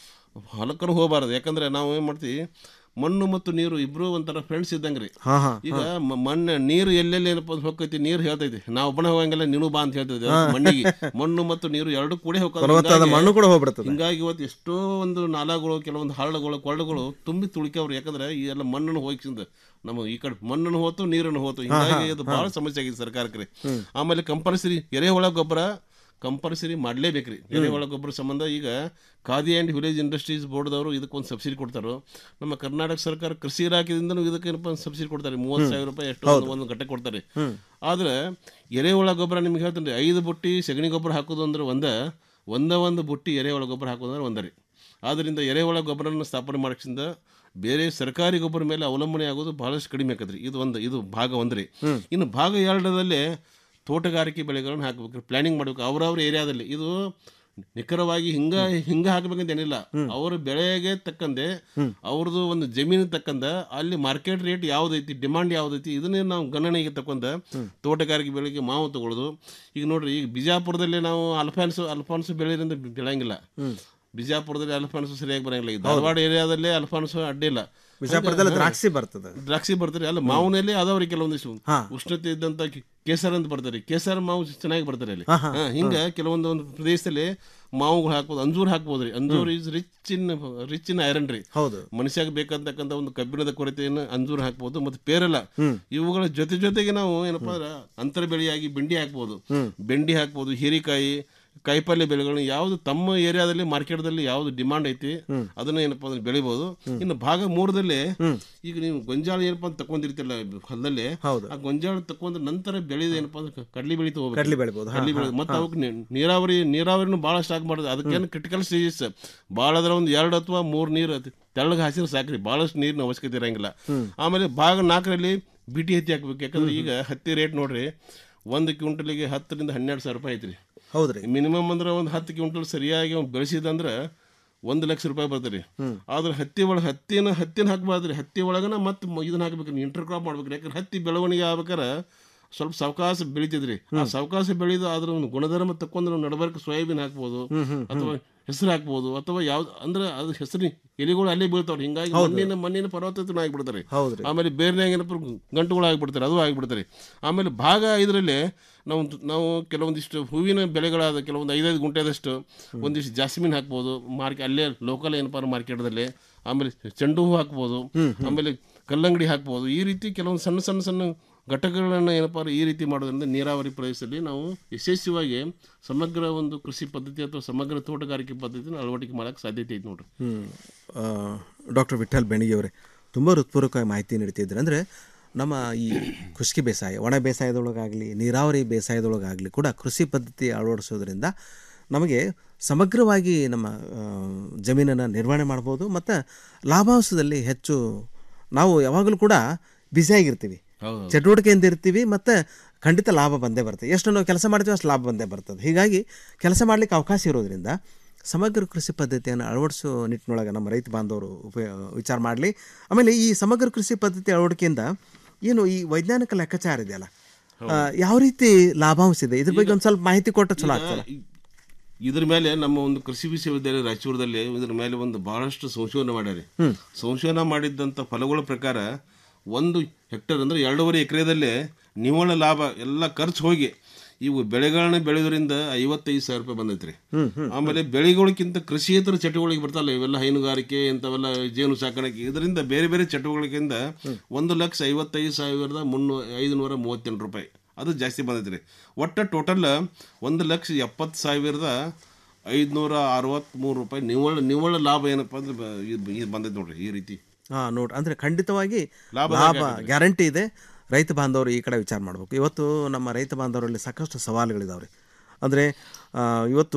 Speaker 18: ಹೊಲಕ್ಕೂ ಹೋಗಬಾರದು ಯಾಕಂದ್ರೆ ನಾವು ಏನ್ ಮಾಡ್ತೀವಿ ಮಣ್ಣು ಮತ್ತು ನೀರು ಇಬ್ರು ಒಂಥರ ಫ್ರೆಂಡ್ಸ್ ಇದ್ದಂಗ್ರಿ
Speaker 17: ಹಾ, ಹಾ,
Speaker 18: ಈಗ ಮ- ಮಣ್ಣು ನೀರು ಎಲ್ಲೆಲ್ಲಿ ಏನಪ್ಪ ಅಂತ ಹೋಗ್ತೈತಿ ನೀರು ಹೇಳ್ತೈತಿ ನಾವು ಒಬ್ಬನ ಹೋಗಂಗಿಲ್ಲ ನೀನು ಬಾ ಅಂತ ಹೇಳ್ತೈತಿ
Speaker 17: ಹಾ.
Speaker 18: ಮಣ್ಣಿಗೆ ಮಣ್ಣು ಮತ್ತು ನೀರು ಎರಡು ಕೂಡ ಹೋಗ್ತದೆ
Speaker 17: ಫಲವತ್ತಾದ
Speaker 18: ಹಿಂಗಾಗಿ-
Speaker 17: ಮಣ್ಣು ಕೂಡ ಹೋಗ್ಬಿಡ್ತದೆ.
Speaker 18: ಹಿಂಗಾಗಿ ಇವತ್ತು ಎಷ್ಟೋ ಒಂದು ನಾಲಾಗಳು ಕೆಲವೊಂದು ಹಳ್ಳಗಳು ಕೊಳ್ಳಗಳು ತುಂಬಿ ತುಳಿಕವ್ರು ಯಾಕಂದ್ರೆ ಈ ಎಲ್ಲ ಮಣ್ಣನ್ನು ಹೋಗಿಸಿಂದ ನಮ್ಮ ಈ ಕಡೆ ಮಣ್ಣನ್ನು ಹೋತು ನೀರನ್ನು ಹೋತು
Speaker 17: ಹಾ, ಹಾ,
Speaker 18: ಹಿಂಗಾಗಿ ಅದು
Speaker 17: ಹಾ.
Speaker 18: ಬಹಳ ಸಮಸ್ಯೆ ಆಗಿದೆ ಸರ್ಕಾರಕ್ಕೆ
Speaker 17: ಹ್ಮ್.
Speaker 18: ಆಮೇಲೆ ಕಂಪಲ್ಸರಿ ಎರೆಹುಳ ಗೊಬ್ಬರ ಕಂಪಲ್ಸರಿ ಮಾಡಲೇಬೇಕ್ರಿ ಎರೆಹುಳ ಗೊಬ್ಬರ ಸಂಬಂಧ ಈಗ ಖಾದಿ ಆ್ಯಂಡ್ ವಿಲೇಜ್ ಇಂಡಸ್ಟ್ರೀಸ್ ಬೋರ್ಡ್ದವರು ಇದಕ್ಕೊಂದು ಸಬ್ಸಿಡಿ ಕೊಡ್ತಾರೋ ನಮ್ಮ ಕರ್ನಾಟಕ ಸರ್ಕಾರ ಕೃಷಿ ಇಲಾಖೆದಿಂದನೂ ಇದಕ್ಕೆ ಏನಪ್ಪ ಸಬ್ಸಿಡಿ ಕೊಡ್ತಾರೆ ಮೂವತ್ತು
Speaker 17: ಹ್ಮ್.
Speaker 18: ಸಾವಿರ ರೂಪಾಯಿ ಎಷ್ಟು
Speaker 17: ಹೌದು.
Speaker 18: ಒಂದು- ಒಂದು ಘಟಕ ಕೊಡ್ತಾರೆ
Speaker 17: ಹ್ಮ್.
Speaker 18: ಆದ್ರೆ ಎರೆಹುಳ ಗೊಬ್ಬರ ನಿಮ್ಗೆ ಹೇಳ್ತೀನಿ ರೀ ಐದು ಬುಟ್ಟಿ ಸಗಣಿ ಗೊಬ್ಬರ ಹಾಕೋದು ಅಂದ್ರೆ ಒಂದ ಒಂದ ಒಂದು ಬುಟ್ಟಿ ಎರೆಹುಳ ಗೊಬ್ಬರ ಹಾಕೋದು ಅಂದ್ರೆ ಒಂದರಿ ಆದ್ದರಿಂದ ಎರೆಹುಳ ಗೊಬ್ಬರನ ಸ್ಥಾಪನೆ ಮಾಡೋಕ್ಕಿಂತ ಬೇರೆ ಸರ್ಕಾರಿ ಗೊಬ್ಬರ ಮೇಲೆ ಅವಲಂಬನೆ ಆಗೋದು ಬಹಳಷ್ಟು ಕಡಿಮೆ ಆಕತ್ರಿ ಇದು ಒಂದು ಇದು ಭಾಗ ಒಂದ್ರಿ
Speaker 17: ಹ್ಮ್.
Speaker 18: ಇನ್ನು ಭಾಗ ಎರಡರಲ್ಲಿ ತೋಟಗಾರಿಕೆ ಬೆಳೆಗಳನ್ನು ಹಾಕ್ಬೇಕು ಪ್ಲಾನಿಂಗ್ ಮಾಡ್ಬೇಕು ಅವ್ರವ್ರ ಏರಿಯಾದಲ್ಲಿ ಇದು ನಿಖರವಾಗಿ ಹಿಂಗ ಹಿಂಗ ಹಾಕ್ಬೇಕಂತ ಏನಿಲ್ಲ ಅವ್ರ ಬೆಳೆಗೆ ತಕ್ಕಂತೆ ಅವ್ರದ್ದು ಒಂದು ಜಮೀನಿಗೆ ತಕ್ಕಂತ ಅಲ್ಲಿ ಮಾರ್ಕೆಟ್ ರೇಟ್ ಯಾವ್ದೈತಿ ಡಿಮಾಂಡ್ ಯಾವ್ದೈತಿ ಇದನ್ನೇ ನಾವು ಗಣನೆಗೆ ತಕೊಂಡ ತೋಟಗಾರಿಕೆ ಬೆಳೆಗೆ ಮಾವು ತಗೊಳ್ಳೋದು ಈಗ ನೋಡ್ರಿ ಈಗ ಬಿಜಾಪುರದಲ್ಲಿ ನಾವು ಅಲ್ಫಾನ್ಸು ಅಲ್ಫಾನ್ಸು ಬೆಳೆಯೋದ್ರಿಂದ ಬೆಳೆಯಂಗಿಲ್ಲ ಬಿಜಾಪುರದಲ್ಲಿ ಅಲ್ಫಾನ್ಸು ಸರಿಯಾಗಿ ಬರಂಗಿಲ್ಲ ಈಗ ಧಾರವಾಡ ಏರಿಯಾದಲ್ಲೇ ಅಲ್ಫಾನ್ಸು ಅಡ್ಡಿಲ್ಲ
Speaker 17: ಬಿಜಾಪುರದಲ್ಲಿ
Speaker 18: ಹಂಗ-
Speaker 17: ದ್ರಾಕ್ಷಿ ಬರ್ತದೆ
Speaker 18: ದ್ರಾಕ್ಷಿ ಬರ್ತಾರೆ ಅಲ್ಲ ಮಾವಿನಲ್ಲಿ ಅದಾವ್ರಿ ಕೆಲವೊಂದಿಷ್ಟು
Speaker 17: ಹಾ.
Speaker 18: ಉಷ್ಣತೆ ಇದ್ದಂತ ಕಿ- ಕೇಸರ ಅಂತ ಬರ್ತಾರೆ ಕೇಸರ ಮಾವು ಚೆನ್ನಾಗಿ ಬರ್ತಾರೆ ಅಲ್ಲಿ
Speaker 17: ಹಾ, ಹಾ.
Speaker 18: ಹಾ, ಹಿಂಗ ಕೆಲವೊಂದು ಒಂದು ಪ್ರದೇಶದಲ್ಲಿ ಮಾವುಗಳು ಹಾಕ್ಬೋದು ಅಂಜೂರ್ ಹಾಕ್ಬೋದ್ರಿ anjeer is rich in rich in iron ರೀ
Speaker 17: ಹೌದು
Speaker 18: ಮನುಷ್ಯಾಗ ಬೇಕಂತಕ್ಕಂಥ ಒಂದು ಕಬ್ಬಿಣದ ಕೊರತೆಯನ್ನು ಅಂಜೂರ್ ಹಾಕ್ಬೋದು ಮತ್ತೆ ಪೇರಲ
Speaker 17: ಹ್ಮ್.
Speaker 18: ಇವುಗಳ ಜೊತೆ ಜೊತೆಗೆ ನಾವು ಏನಪ್ಪಾ ಅಂದ್ರೆ ಅಂತರ ಬೆಳೆಯಾಗಿ ಬೆಂಡಿ ಹಾಕ್ಬೋದು
Speaker 17: ಹ್ಮ್.
Speaker 18: ಬೆಂಡಿ ಹಾಕ್ಬೋದು ಹೀರಿಕಾಯಿ ಕಾಯಿಪಲ್ಯ ಬೆಳೆಗಳನ್ನ ಯಾವ್ದು ತಮ್ಮ ಏರಿಯಾದಲ್ಲಿ ಮಾರ್ಕೆಟ್ದಲ್ಲಿ ಯಾವ್ದು ಡಿಮಾಂಡ್ ಐತಿ ಅದನ್ನ ಏನಪ್ಪಾ ಅಂದ್ರೆ ಬೆಳಿಬಹುದು ಇನ್ನು ಭಾಗ ಮೂರದಲ್ಲಿ ಈಗ ನೀವು ಗೊಂಜಾಳ ಏನಪ್ಪಾ ಅಂತ ತಕೊಂಡಿರ್ತಿಲ್ಲ ಹೊಲದಲ್ಲಿ
Speaker 17: ಹೌದು.
Speaker 18: ಆ ಗೊಂಜಾಳ ತಕೊಂಡ ನಂತರ ಬೆಳೆದ ಏನಪ್ಪಾ ಅಂದ್ರೆ ಕಡ್ಲಿ ಬೆಳಿತ ಹೋಗ್ಬೇಕು
Speaker 17: ಕಡ್ಲಿ ಬೆಳಿಬೋದು. ಹಾ,
Speaker 18: ಕಡ್ಲಿ
Speaker 17: ಹಾ,
Speaker 18: ಬೆಳೆದು ಮತ್ತೆ
Speaker 17: ಹಾ.
Speaker 18: ಅವಕ್ಕೆ ನೀ- ನೀರಾವರಿ ನೀರಾವರಿನೂ ಭಾಳ ಸ್ಟಾಕ್ ಮಾಡೋದು ಅದಕ್ಕೇನು ಕ್ರಿಟಿಕಲ್ ಸ್ಟೇಜಸ್ ಭಾಳ ಅದ್ರ ಒಂದು ಎರಡು ಅಥವಾ ಮೂರು ನೀರು ತೆಳ್ಳಗೆ ಹಾಸಿದ್ರೆ ಸಾಕ್ರಿ ಭಾಳಷ್ಟು ನೀರಿನ ಅವಶ್ಯಕತೆ ಇರಂಗಿಲ್ಲ ಆಮೇಲೆ ಭಾಗ ನಾಲ್ಕರಲ್ಲಿ ಬಿಟಿ ಹತ್ತಿ ಹಾಕ್ಬೇಕು ಯಾಕಂದ್ರೆ ಈಗ ಹತ್ತಿ ರೇಟ್ ನೋಡ್ರಿ ಒಂದು ಕ್ವಿಂಟಲಿಗೆ ಹತ್ತರಿಂದ ಹನ್ನೆರಡು ಸಾವಿರ ರೂಪಾಯಿ ಐತ್ರಿ
Speaker 17: ಹೌದ್ರಿ
Speaker 18: ಮಿನಿಮಮ್ ಅಂದ್ರೆ ಒಂದು ಹತ್ತು ಕ್ವಿಂಟಲ್ ಸರಿಯಾಗಿ ಅವ್ನು ಬೆಳೆಸಿದಂದ್ರೆ ಒಂದು ಲಕ್ಷ ರೂಪಾಯಿ ಬರ್ತದೆ ಆದ್ರೆ ಹತ್ತಿ ಒಳಗೆ ಹತ್ತಿನ ಹತ್ತಿನ ಹಾಕ್ಬಾರ್ದ್ರಿ ಹತ್ತಿ ಒಳಗನ ಮತ್ತೆ ಇದನ್ನ ಹಾಕ್ಬೇಕು ಇಂಟರ್ ಕ್ರಾಪ್ ಮಾಡ್ಬೇಕು ಯಾಕಂದ್ರೆ ಹತ್ತಿ ಬೆಳವಣಿಗೆ ಆಗ್ಬೇಕಾರೆ ಸ್ವಲ್ಪ ಸಾವಕಾಶ ಬೆಳಿತಿದ್ರಿ ಆ ಸಾವಕಾಶ ಬೆಳೆದು ಅದ್ರ ಒಂದು ಗುಣಧರ್ಮ ತಕ್ಕೊಂಡು ನಾವು ನಡಬರ್ಕ ಸೋಯಾಬೀನ್ ಹಾಕ್ಬೋದು
Speaker 17: ಹ್ಮ್, ಹ್ಮ್,
Speaker 18: ಅಥವಾ ಹೆಸರು ಹಾಕ್ಬೋದು ಅಥವಾ ಯಾವ್ದು ಅಂದ್ರೆ ಅದು ಹೆಸರು ಎಲೆಗಳು ಅಲ್ಲೇ ಬೀಳ್ತಾವ್ರಿ ಹಿಂಗಾಗಿ
Speaker 17: ಹೌದು.
Speaker 18: ಮಣ್ಣಿನ ಮಣ್ಣಿನ ಫಲವತ್ತತೆ ಆಗಿಬಿಡ್ತಾರೆ
Speaker 17: ಹೌದ್ರಿ.
Speaker 18: ಆಮೇಲೆ ಬೇರೆನಾಗ ಏನಪ್ಪ ಗಂಟುಗಳು ಆಗಿಬಿಡ್ತಾರೆ ಅದು ಆಗಿಬಿಡ್ತಾರೆ ಆಮೇಲೆ ಭಾಗ ಐದರಲ್ಲಿ ನಾವು ನಾವು ಕೆಲವೊಂದಿಷ್ಟು ಹೂವಿನ ಬೆಳೆಗಳಾದ ಕೆಲವೊಂದು ಐದೈದು ಗುಂಟೆದಷ್ಟು ಒಂದಿಷ್ಟು ಜಾಸ್ಮಿನ್ ಹಾಕ್ಬೋದು ಮಾರ್ಕೆ ಅಲ್ಲೇ ಲೋಕಲ್ ಏನಪ್ಪ ಮಾರ್ಕೆಟ್ದಲ್ಲಿ ಆಮೇಲೆ ಚೆಂಡು ಹೂ ಹಾಕ್ಬೋದು ಆಮೇಲೆ ಕಲ್ಲಂಗಡಿ ಹಾಕ್ಬೋದು ಈ ರೀತಿ ಕೆಲವೊಂದು ಸಣ್ಣ ಸಣ್ಣ ಸಣ್ಣ ಘಟಕಗಳನ್ನು ಏನಪ್ಪ ಅಂದ್ರೆ ಈ ರೀತಿ ಮಾಡೋದ್ರಿಂದ ನೀರಾವರಿ ಪ್ರದೇಶದಲ್ಲಿ ನಾವು ಯಶಸ್ವಿಯಾಗಿ ಸಮಗ್ರ ಒಂದು ಕೃಷಿ ಪದ್ಧತಿ ಅಥವಾ ಸಮಗ್ರ ತೋಟಗಾರಿಕೆ ಪದ್ಧತಿನ ಅಳವಡಿಕೆ ಮಾಡೋಕ್ಕೆ ಸಾಧ್ಯತೆ ಐತೆ ನೋಡ್ರಿ
Speaker 17: ಡಾಕ್ಟರ್ ವಿಠಲ್ ಬೆಣಿಗೆಯವರೇ ತುಂಬ ಹೃತ್ಪೂರ್ವಕವಾಗಿ ಮಾಹಿತಿ ನೀಡ್ತಿದ್ದಾರೆ ಅಂದರೆ ನಮ್ಮ ಈ ಖುಷ್ಕಿ ಬೇಸಾಯ ಒಣ ಬೇಸಾಯದೊಳಗಾಗಲಿ ನೀರಾವರಿ ಬೇಸಾಯದೊಳಗಾಗಲಿ ಕೂಡ ಕೃಷಿ ಪದ್ಧತಿ ಅಳವಡಿಸೋದ್ರಿಂದ ನಮಗೆ ಸಮಗ್ರವಾಗಿ ನಮ್ಮ ಆ, ಜಮೀನನ್ನು ನಿರ್ವಹಣೆ ಮಾಡ್ಬೋದು ಮತ್ತು ಲಾಭಾಂಶದಲ್ಲಿ ಹೆಚ್ಚು ನಾವು ಯಾವಾಗಲೂ ಕೂಡ ಬ್ಯುಸಿಯಾಗಿರ್ತೀವಿ
Speaker 18: ಹೌದು.
Speaker 17: ಚಟುವಟಿಕೆಯಿಂದ ಇರ್ತೀವಿ ಮತ್ತು ಖಂಡಿತ ಲಾಭ ಬಂದೇ ಬರ್ತದೆ ಎಷ್ಟು ನಾವು ಕೆಲಸ ಮಾಡ್ತೀವಿ ಅಷ್ಟು ಲಾಭ ಬಂದೇ ಬರ್ತದೆ ಹೀಗಾಗಿ ಕೆಲಸ ಮಾಡಲಿಕ್ಕೆ ಅವಕಾಶ ಇರೋದ್ರಿಂದ ಸಮಗ್ರ ಕೃಷಿ ಪದ್ಧತಿಯನ್ನು ಅಳವಡಿಸೋ ನಿಟ್ಟಿನೊಳಗೆ ನಮ್ಮ ರೈತ ಬಾಂಧವರು ಉಪಯೋಗ ವಿಚಾರ ಮಾಡಲಿ ಆಮೇಲೆ ಈ ಸಮಗ್ರ ಕೃಷಿ ಪದ್ಧತಿ ಅಳವಡಿಕೆಯಿಂದ ಏನು ಈ ವೈಜ್ಞಾನಿಕ ಲೆಕ್ಕಾಚಾರ ಇದೆಯಲ್ಲ ಆ, ಯಾವ ರೀತಿ ಲಾಭಾಂಶ ಇದೆ ಇದ್ರ ಬಗ್ಗೆ ಒಂದು ಸ್ವಲ್ಪ ಮಾಹಿತಿ ಕೊಟ್ಟರೆ ಚಲೋ ಆಗ್ತದೆ
Speaker 18: ಇದ್ರ ಮೇಲೆ ನಮ್ಮ ಒಂದು ಕೃಷಿ ವಿಶ್ವವಿದ್ಯಾಲಯ ರಾಯಚೂರದಲ್ಲಿ ಇದ್ರ ಮೇಲೆ ಒಂದು ಬಹಳಷ್ಟು ಸಂಶೋಧನೆ ಮಾಡ್ಯಾರೆ
Speaker 17: ಹ್ಮ್.
Speaker 18: ಸಂಶೋಧನೆ ಮಾಡಿದ್ದಂಥ ಫಲಗಳ ಪ್ರಕಾರ ಒಂದು ಹೆಕ್ಟರ್ ಅಂದ್ರೆ ಎರಡೂವರೆ ಎಕರೆದಲ್ಲೇ ನಿವ್ವಳ ಲಾಭ ಎಲ್ಲ ಖರ್ಚು ಹೋಗಿ ಇವು ಬೆಳೆಗಳನ್ನ ಬೆಳೆಯೋದ್ರಿಂದ ಐವತ್ತೈದು ಸಾವಿರ ರೂಪಾಯಿ ಬಂದೈತ್ರಿ
Speaker 17: ಹ್ಮ್, ಹ್ಮ್,
Speaker 18: ಆಮೇಲೆ ಬೆಳೆಗಳಿಗಿಂತ ಕೃಷಿಯೇತರ ಚಟುವಟಿಕೆ ಬರ್ತಾವಲ್ಲ ಇವೆಲ್ಲ ಹೈನುಗಾರಿಕೆ ಇಂಥವೆಲ್ಲ ಜೇನು ಸಾಕಾಣಿಕೆ ಇದರಿಂದ ಬೇರೆ ಬೇರೆ ಚಟುವಟಿಕೆಯಿಂದ ಒಂದು ಲಕ್ಷ ಐವತ್ತೈದು ಸಾವಿರದ ಮುನ್ನೂ ಐದುನೂರ ಮೂವತ್ತೆಂಟು ರೂಪಾಯಿ ಅದು ಜಾಸ್ತಿ ಬಂದೈತ್ರಿ ಒಟ್ಟು ಟೋಟಲ್ ಒಂದು ಲಕ್ಷ ಎಪ್ಪತ್ತು ಸಾವಿರದ ಐದುನೂರ ಅರವತ್ತ್ಮೂರು ರೂಪಾಯಿ ನಿವ್ವಳ ನಿವ್ವಳ ಲಾಭ ಏನಪ್ಪ ಅಂದ್ರೆ ಬ- ಇದು ಇದು ಬಂದೈತೆ ನೋಡ್ರಿ ಈ ರೀತಿ
Speaker 17: ಹಾಂ ನೋಡಿ ಅಂದರೆ ಖಂಡಿತವಾಗಿ
Speaker 18: ಲಾಭ
Speaker 17: ಲಾಭ
Speaker 18: ಆಗತ್ತೆ.
Speaker 17: ಗ್ಯಾರಂಟಿ ಇದೆ ರೈತ ಬಾಂಧವರು ಈ ಕಡೆ ವಿಚಾರ ಮಾಡಬೇಕು ಇವತ್ತು ನಮ್ಮ ರೈತ ಬಾಂಧವರಲ್ಲಿ ಸಾಕಷ್ಟು ಸವಾಲುಗಳಿದಾವೆ ಅಂದರೆ ಇವತ್ತು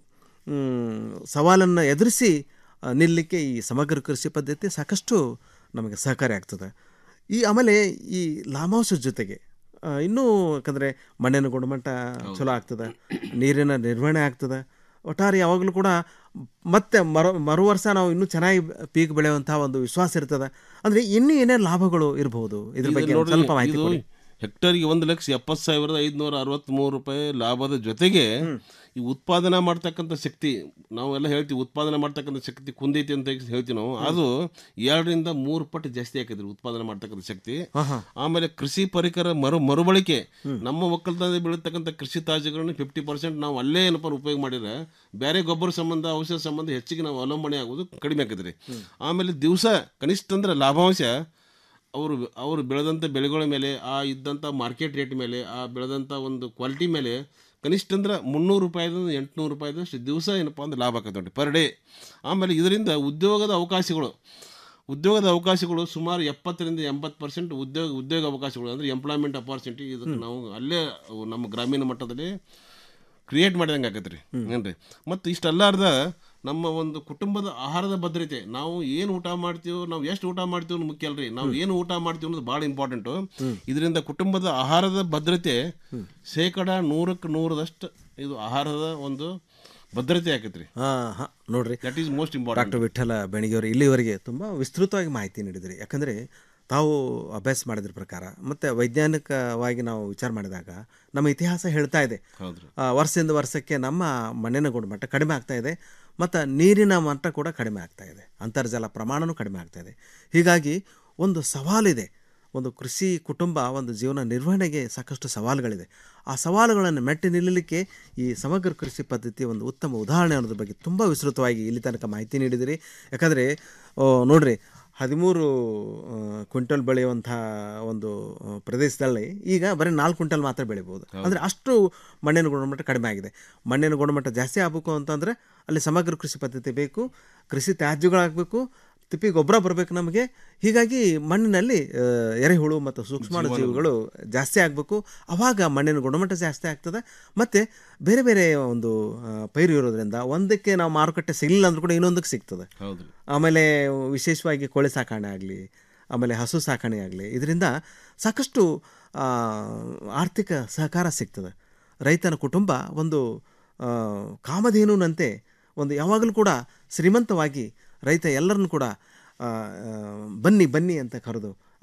Speaker 17: ಸವಾಲನ್ನು ಎದುರಿಸಿ ಆ, ನಿಲ್ಲಲಿಕ್ಕೆ ಈ ಸಮಗ್ರ ಕೃಷಿ ಪದ್ಧತಿ ಸಾಕಷ್ಟು ನಮಗೆ ಸಹಕಾರಿ ಆಗ್ತದೆ ಈ ಆಮೇಲೆ ಈ ಲಾಭಾಂಶದ ಜೊತೆಗೆ ಆ, ಇನ್ನೂ ಯಾಕಂದರೆ ಮಣ್ಣಿನ ಗುಣಮಟ್ಟ ಚಲೋ ಆಗ್ತದೆ ನೀರಿನ ನಿರ್ವಹಣೆ ಆಗ್ತದೆ ಒಟ್ಟಾರೆ ಯಾವಾಗಲೂ ಕೂಡ ಮತ್ತೆ ಮರು ಮರು ವರ್ಷ ನಾವು ಇನ್ನೂ ಚೆನ್ನಾಗಿ ಪೀಕ್ ಬೆಳೆಯುವಂಥ ಒಂದು ವಿಶ್ವಾಸ ಇರ್ತದೆ ಅಂದರೆ ಇನ್ನೂ ಏನೇನು ಲಾಭಗಳು ಇರಬಹುದು ಇದ್ರ
Speaker 18: ಇದು
Speaker 17: ಬಗ್ಗೆ ಒಂದ್
Speaker 18: ನೋಡ್ರಿ,
Speaker 17: ಸ್ವಲ್ಪ ಮಾಹಿತಿ
Speaker 18: ಇದು
Speaker 17: ಕೊಡಿ
Speaker 18: ಹೆಕ್ಟರ್ಗೆ ಒಂದು ಲಕ್ಷ ಎಪ್ಪತ್ತು ಸಾವಿರದ ಐದುನೂರ ಅರವತ್ತ್ಮೂರು ರೂಪಾಯಿ ಲಾಭದ ಜೊತೆಗೆ ಈ ಉತ್ಪಾದನಾ ಮಾಡ್ತಕ್ಕಂಥ ಶಕ್ತಿ ನಾವೆಲ್ಲ ಹೇಳ್ತೀವಿ ಉತ್ಪಾದನೆ ಮಾಡ್ತಕ್ಕಂಥ ಶಕ್ತಿ ಕುಂದೈತಿ ಅಂತ ಹೇಳ್ತೀವಿ ನಾವು ಅದು ಎರಡರಿಂದ ಮೂರು ಪಟ್ಟು ಜಾಸ್ತಿ ಆಕೈತ್ರಿ ಉತ್ಪಾದನೆ ಮಾಡ್ತಕ್ಕಂಥ ಶಕ್ತಿ
Speaker 17: ಆಹಾ.
Speaker 18: ಆಮೇಲೆ ಕೃಷಿ ಪರಿಕರ ಮರು ಮರುಬಳಕೆ ನಮ್ಮ ಒಕ್ಕಲ್ತನದಲ್ಲಿ ಬೆಳೀತಕ್ಕಂಥ ಕೃಷಿ ತಾಜುಗಳನ್ನ ಫಿಫ್ಟಿ ಪರ್ಸೆಂಟ್ ನಾವು ಅಲ್ಲೇ ಏನಪ್ಪ ಉಪಯೋಗ ಮಾಡಿದ್ರೆ ಬೇರೆ ಗೊಬ್ಬರ ಸಂಬಂಧ ಔಷಧ ಸಂಬಂಧ ಹೆಚ್ಚಿಗೆ ನಾವು ಅವಲಂಬನೆ ಆಗೋದು ಕಡಿಮೆ ಆಕೈತ್ರಿ ಆಮೇಲೆ ದಿವಸ ಕನಿಷ್ಠ ಅಂದ್ರೆ ಲಾಭಾಂಶ ಅವರು ಅವರು ಬೆಳೆದಂಥ ಬೆಳೆಗಳ ಮೇಲೆ ಆ ಇದ್ದಂಥ ಮಾರ್ಕೆಟ್ ರೇಟ್ ಮೇಲೆ ಆ ಬೆಳೆದಂಥ ಒಂದು ಕ್ವಾಲಿಟಿ ಮೇಲೆ ಕನಿಷ್ಠ ಅಂದ್ರೆ ಮುನ್ನೂರು ರೂಪಾಯಿದಿಂದ ಎಂಟುನೂರು ರೂಪಾಯಿದಷ್ಟು ದಿವಸ ಏನಪ್ಪ ಅಂದ್ರೆ ಲಾಭ ಆಕತ್ತೆ ನೋಡಿ ಪರ್ ಡೇ ಆಮೇಲೆ ಇದರಿಂದ ಉದ್ಯೋಗದ ಅವಕಾಶಗಳು ಉದ್ಯೋಗದ ಅವಕಾಶಗಳು ಸುಮಾರು ಎಪ್ಪತ್ತರಿಂದ ಎಂಬತ್ತು ಪರ್ಸೆಂಟ್ ಉದ್ಯೋಗ ಉದ್ಯೋಗ ಅವಕಾಶಗಳು ಅಂದರೆ ಎಂಪ್ಲಾಯ್ಮೆಂಟ್ ಅಪಾರ್ಚುನಿಟಿ ಇದಕ್ಕೆ ನಾವು ಅಲ್ಲೇ ಅವು ನಮ್ಮ ಗ್ರಾಮೀಣ ಮಟ್ಟದಲ್ಲಿ ಕ್ರಿಯೇಟ್ ಮಾಡಿದಂಗೆ ಆಗತ್ತೆ ರೀ ಏನ್ರಿ ಮತ್ತು ಇಷ್ಟಲ್ಲಾರ್ದ ನಮ್ಮ ಒಂದು ಕುಟುಂಬದ ಆಹಾರದ ಭದ್ರತೆ ನಾವು ಏನು ಊಟ ಮಾಡ್ತೀವೋ ನಾವು ಎಷ್ಟು ಊಟ ಮಾಡ್ತೀವಿ ಅನ್ನೋದು ಮುಖ್ಯ ಅಲ್ರಿ ನಾವು ಏನು ಊಟ ಮಾಡ್ತೀವಿ ಅನ್ನೋದು ಭಾಳ ಇಂಪಾರ್ಟೆಂಟು ಇದರಿಂದ ಕುಟುಂಬದ ಆಹಾರದ ಭದ್ರತೆ ಶೇಕಡ ನೂರಕ್ಕೆ ನೂರದಷ್ಟು ಇದು ಆಹಾರದ ಒಂದು ಭದ್ರತೆ ಆಕೈತ್ರಿ
Speaker 17: ಹಾಂ ಹಾಂ ನೋಡ್ರಿ
Speaker 18: that is most important
Speaker 17: doctor Vithala ಬೆಣಿಗೆಯವರು ಇಲ್ಲಿವರೆಗೆ ತುಂಬ ವಿಸ್ತೃತವಾಗಿ ಮಾಹಿತಿ ನೀಡಿದ್ರಿ ಯಾಕಂದರೆ ತಾವು ಅಭ್ಯಾಸ ಮಾಡಿದ್ರ ಪ್ರಕಾರ ಮತ್ತು ವೈಜ್ಞಾನಿಕವಾಗಿ ನಾವು ವಿಚಾರ ಮಾಡಿದಾಗ ನಮ್ಮ ಇತಿಹಾಸ ಹೇಳ್ತಾ ಇದೆ
Speaker 18: ಹೌದ್ರಿ
Speaker 17: ಆ, ವರ್ಷದಿಂದ ವರ್ಷಕ್ಕೆ ನಮ್ಮ ಮಣ್ಣಿನ ಗುಣಮಟ್ಟ ಕಡಿಮೆ ಆಗ್ತಾ ಇದೆ ಮತ್ತು ನೀರಿನ ಮಟ್ಟ ಕೂಡ ಕಡಿಮೆ ಆಗ್ತಾ ಇದೆ ಅಂತರ್ಜಲ ಪ್ರಮಾಣನೂ ಕಡಿಮೆ ಆಗ್ತಾ ಇದೆ ಹೀಗಾಗಿ ಒಂದು ಸವಾಲಿದೆ ಒಂದು ಕೃಷಿ ಕುಟುಂಬ ಒಂದು ಜೀವನ ನಿರ್ವಹಣೆಗೆ ಸಾಕಷ್ಟು ಸವಾಲುಗಳಿದೆ ಆ ಸವಾಲುಗಳನ್ನು ಮೆಟ್ಟಿ ನಿಲ್ಲಲಿಕ್ಕೆ ಈ ಸಮಗ್ರ ಕೃಷಿ ಪದ್ಧತಿ ಒಂದು ಉತ್ತಮ ಉದಾಹರಣೆ ಅನ್ನೋದ್ರ ಬಗ್ಗೆ ತುಂಬ ವಿಸ್ತೃತವಾಗಿ ಇಲ್ಲಿ ತನಕ ಮಾಹಿತಿ ನೀಡಿದಿರಿ ಯಾಕಂದರೆ ನೋಡ್ರಿ ಹದಿಮೂರು ಆ, ಕ್ವಿಂಟಲ್ ಬೆಳೆಯುವಂಥ ಒಂದು ಆ, ಪ್ರದೇಶದಲ್ಲಿ ಈಗ ಬರೀ ನಾಲ್ಕು ಕ್ವಿಂಟಲ್ ಮಾತ್ರ ಬೆಳಿಬೋದು ಅಂದರೆ ಅಷ್ಟು ಮಣ್ಣಿನ ಗುಣಮಟ್ಟ ಕಡಿಮೆ ಆಗಿದೆ ಮಣ್ಣಿನ ಗುಣಮಟ್ಟ ಜಾಸ್ತಿ ಆಗಬೇಕು ಅಂತಂದರೆ ಅಲ್ಲಿ ಸಮಗ್ರ ಕೃಷಿ ಪದ್ಧತಿ ಬೇಕು ಕೃಷಿ ತ್ಯಾಜ್ಯಗಳಾಗಬೇಕು ತಿಪ್ಪಿ ಗೊಬ್ಬರ ಬರಬೇಕು ನಮಗೆ ಹೀಗಾಗಿ ಮಣ್ಣಿನಲ್ಲಿ ಆ, ಎರೆಹುಳು ಮತ್ತು ಸೂಕ್ಷ್ಮ ಜೀವಿಗಳು ಜಾಸ್ತಿ ಆಗಬೇಕು ಆವಾಗ ಮಣ್ಣಿನ ಗುಣಮಟ್ಟ ಜಾಸ್ತಿ ಆಗ್ತದೆ ಮತ್ತು ಬೇರೆ ಬೇರೆ ಒಂದು ಆ, ಪೈರು ಇರೋದ್ರಿಂದ ಒಂದಕ್ಕೆ ನಾವು ಮಾರುಕಟ್ಟೆ ಸಿಗಲಿಲ್ಲ ಅಂದ್ರೂ ಕೂಡ ಇನ್ನೊಂದಕ್ಕೆ ಸಿಗ್ತದೆ
Speaker 18: ಹೌದ್ರಿ
Speaker 17: ಆಮೇಲೆ ವಿಶೇಷವಾಗಿ ಕೋಳಿ ಸಾಕಣೆ ಆಗಲಿ ಆಮೇಲೆ ಹಸು ಸಾಕಣೆ ಆಗಲಿ ಇದರಿಂದ ಸಾಕಷ್ಟು ಆ, ಆರ್ಥಿಕ ಸಹಕಾರ ಸಿಗ್ತದೆ ರೈತನ ಕುಟುಂಬ ಒಂದು ಆ, ಕಾಮಧೇನುನಂತೆ ಒಂದು ಯಾವಾಗಲೂ ಕೂಡ ಶ್ರೀಮಂತವಾಗಿ ರೈತ ಎಲ್ಲರನ್ನು ಕೂಡ ಆ, ಆ, ಬನ್ನಿ ಬನ್ನಿ ಅಂತ ಕರೆದು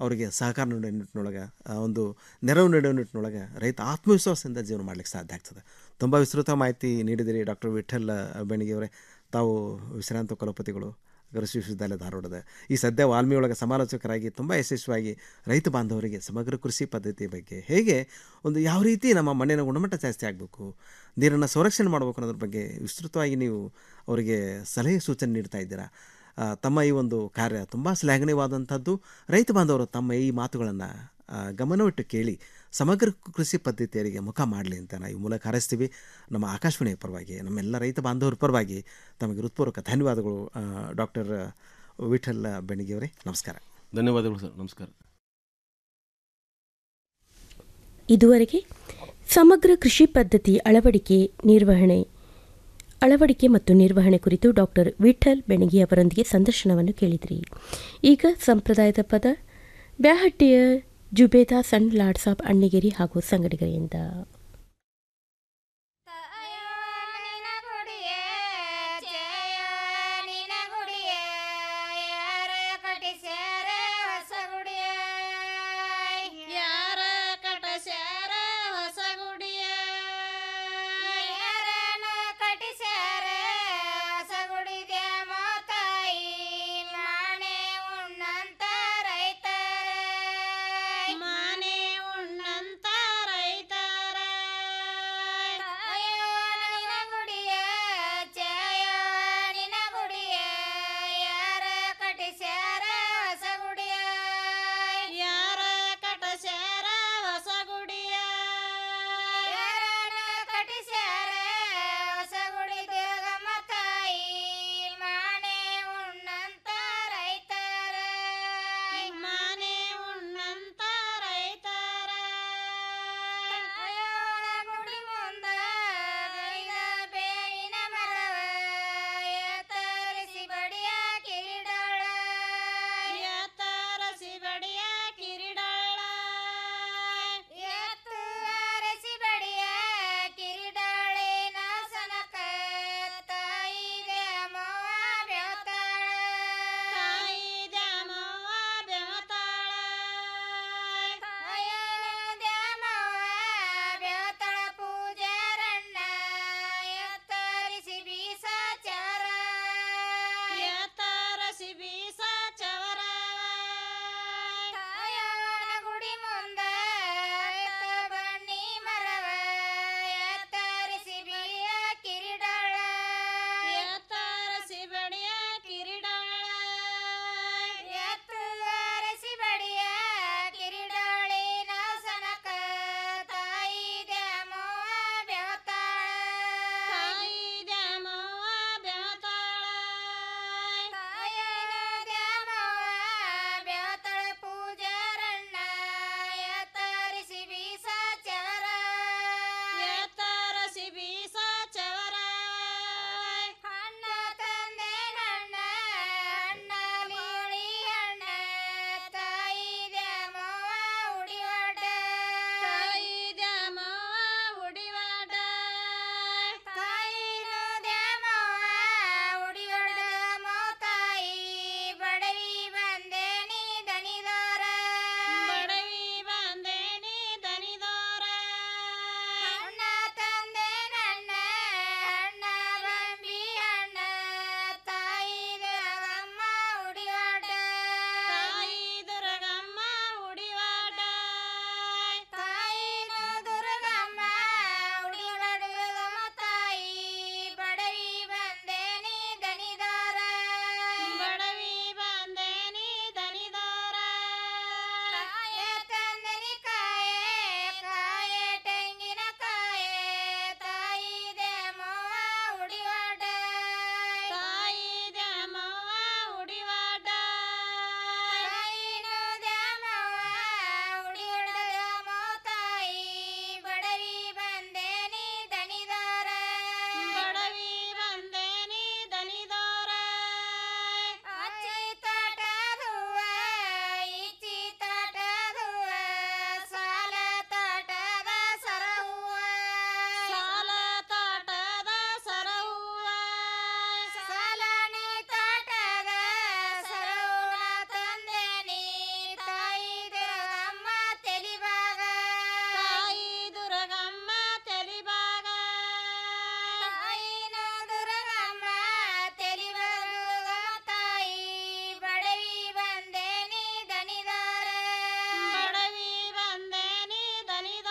Speaker 17: ಅವರಿಗೆ ಸಹಕಾರ ನೀಡೋ ನಿಟ್ಟಿನೊಳಗೆ ಆ, ಒಂದು ನೆರವು ನೀಡೋ ನಿಟ್ಟಿನೊಳಗೆ ರೈತ ಆತ್ಮವಿಶ್ವಾಸದಿಂದ ಜೀವನ ಮಾಡಲಿಕ್ಕೆ ಸಾಧ್ಯ ಆಗ್ತದೆ ತುಂಬ ವಿಸ್ತೃತ ಮಾಹಿತಿ ನೀಡಿದಿರಿ ಡಾಕ್ಟರ್ ವಿಠಲ್ ಬೆಣಿಗೆಯವರೇ ತಾವು ವಿಶ್ರಾಂತ ಕುಲಪತಿಗಳು ಕೃಷಿ ವಿಶ್ವವಿದ್ಯಾಲಯ ಧಾರವಾಡದ ಈ ಸದ್ಯ ವಾಲ್ಮೀಯೊಳಗೆ ಸಮಾಲೋಚಕರಾಗಿ ತುಂಬ ಯಶಸ್ವಿಯಾಗಿ ರೈತ ಬಾಂಧವರಿಗೆ ಸಮಗ್ರ ಕೃಷಿ ಪದ್ಧತಿ ಬಗ್ಗೆ ಹೇಗೆ ಒಂದು ಯಾವ ರೀತಿ ನಮ್ಮ ಮಣ್ಣಿನ ಗುಣಮಟ್ಟ ಜಾಸ್ತಿ ಆಗಬೇಕು ನೀರನ್ನು ಸಂರಕ್ಷಣೆ ಮಾಡಬೇಕು ಅನ್ನೋದ್ರ ಬಗ್ಗೆ ವಿಸ್ತೃತವಾಗಿ ನೀವು ಅವರಿಗೆ ಸಲಹೆ ಸೂಚನೆ ನೀಡ್ತಾ ಇದ್ದೀರಾ ಆ, ತಮ್ಮ ಈ ಒಂದು ಕಾರ್ಯ ತುಂಬ ಶ್ಲಾಘನೀಯವಾದಂಥದ್ದು ರೈತ ಬಾಂಧವರು ತಮ್ಮ ಈ ಮಾತುಗಳನ್ನು ಗಮನವಿಟ್ಟು ಕೇಳಿ ಸಮಗ್ರ ಕೃಷಿ ಪದ್ಧತಿಯರಿಗೆ ಮುಖ ಮಾಡಲಿ ಅಂತ ನಾವು ಈ ಮೂಲಕ ಹಾರೈಸ್ತೀವಿ ನಮ್ಮ ಆಕಾಶವಾಣಿಯ ಪರವಾಗಿ ನಮ್ಮೆಲ್ಲ ರೈತ ಬಾಂಧವರ ಪರವಾಗಿ ತಮಗೆ ಹೃತ್ಪೂರ್ವಕ ಧನ್ಯವಾದಗಳು ಡಾಕ್ಟರ್ ವಿಠಲ್ ಬೆಣಿಗೆಯವರೇ ನಮಸ್ಕಾರ
Speaker 18: ಧನ್ಯವಾದಗಳು ಸರ್ ನಮಸ್ಕಾರ
Speaker 1: ಇದುವರೆಗೆ ಸಮಗ್ರ ಕೃಷಿ ಪದ್ಧತಿ ಅಳವಡಿಕೆ ನಿರ್ವಹಣೆ ಅಳವಡಿಕೆ ಮತ್ತು ನಿರ್ವಹಣೆ ಕುರಿತು ಡಾಕ್ಟರ್ ವಿಠಲ್ ಬೆಣಗಿ ಅವರೊಂದಿಗೆ ಸಂದರ್ಶನವನ್ನು ಕೇಳಿದ್ರಿ ಈಗ ಸಂಪ್ರದಾಯದ ಪದ ಬ್ಯಾಹಟ್ಟಿಯ ಜುಬೇದಾ ಸಣ್ ಲಾಡ್ಸಾಬ್ ಅಣ್ಣಿಗೇರಿ ಹಾಗೂ ಸಂಗಡಿಗರಿಯಿಂದ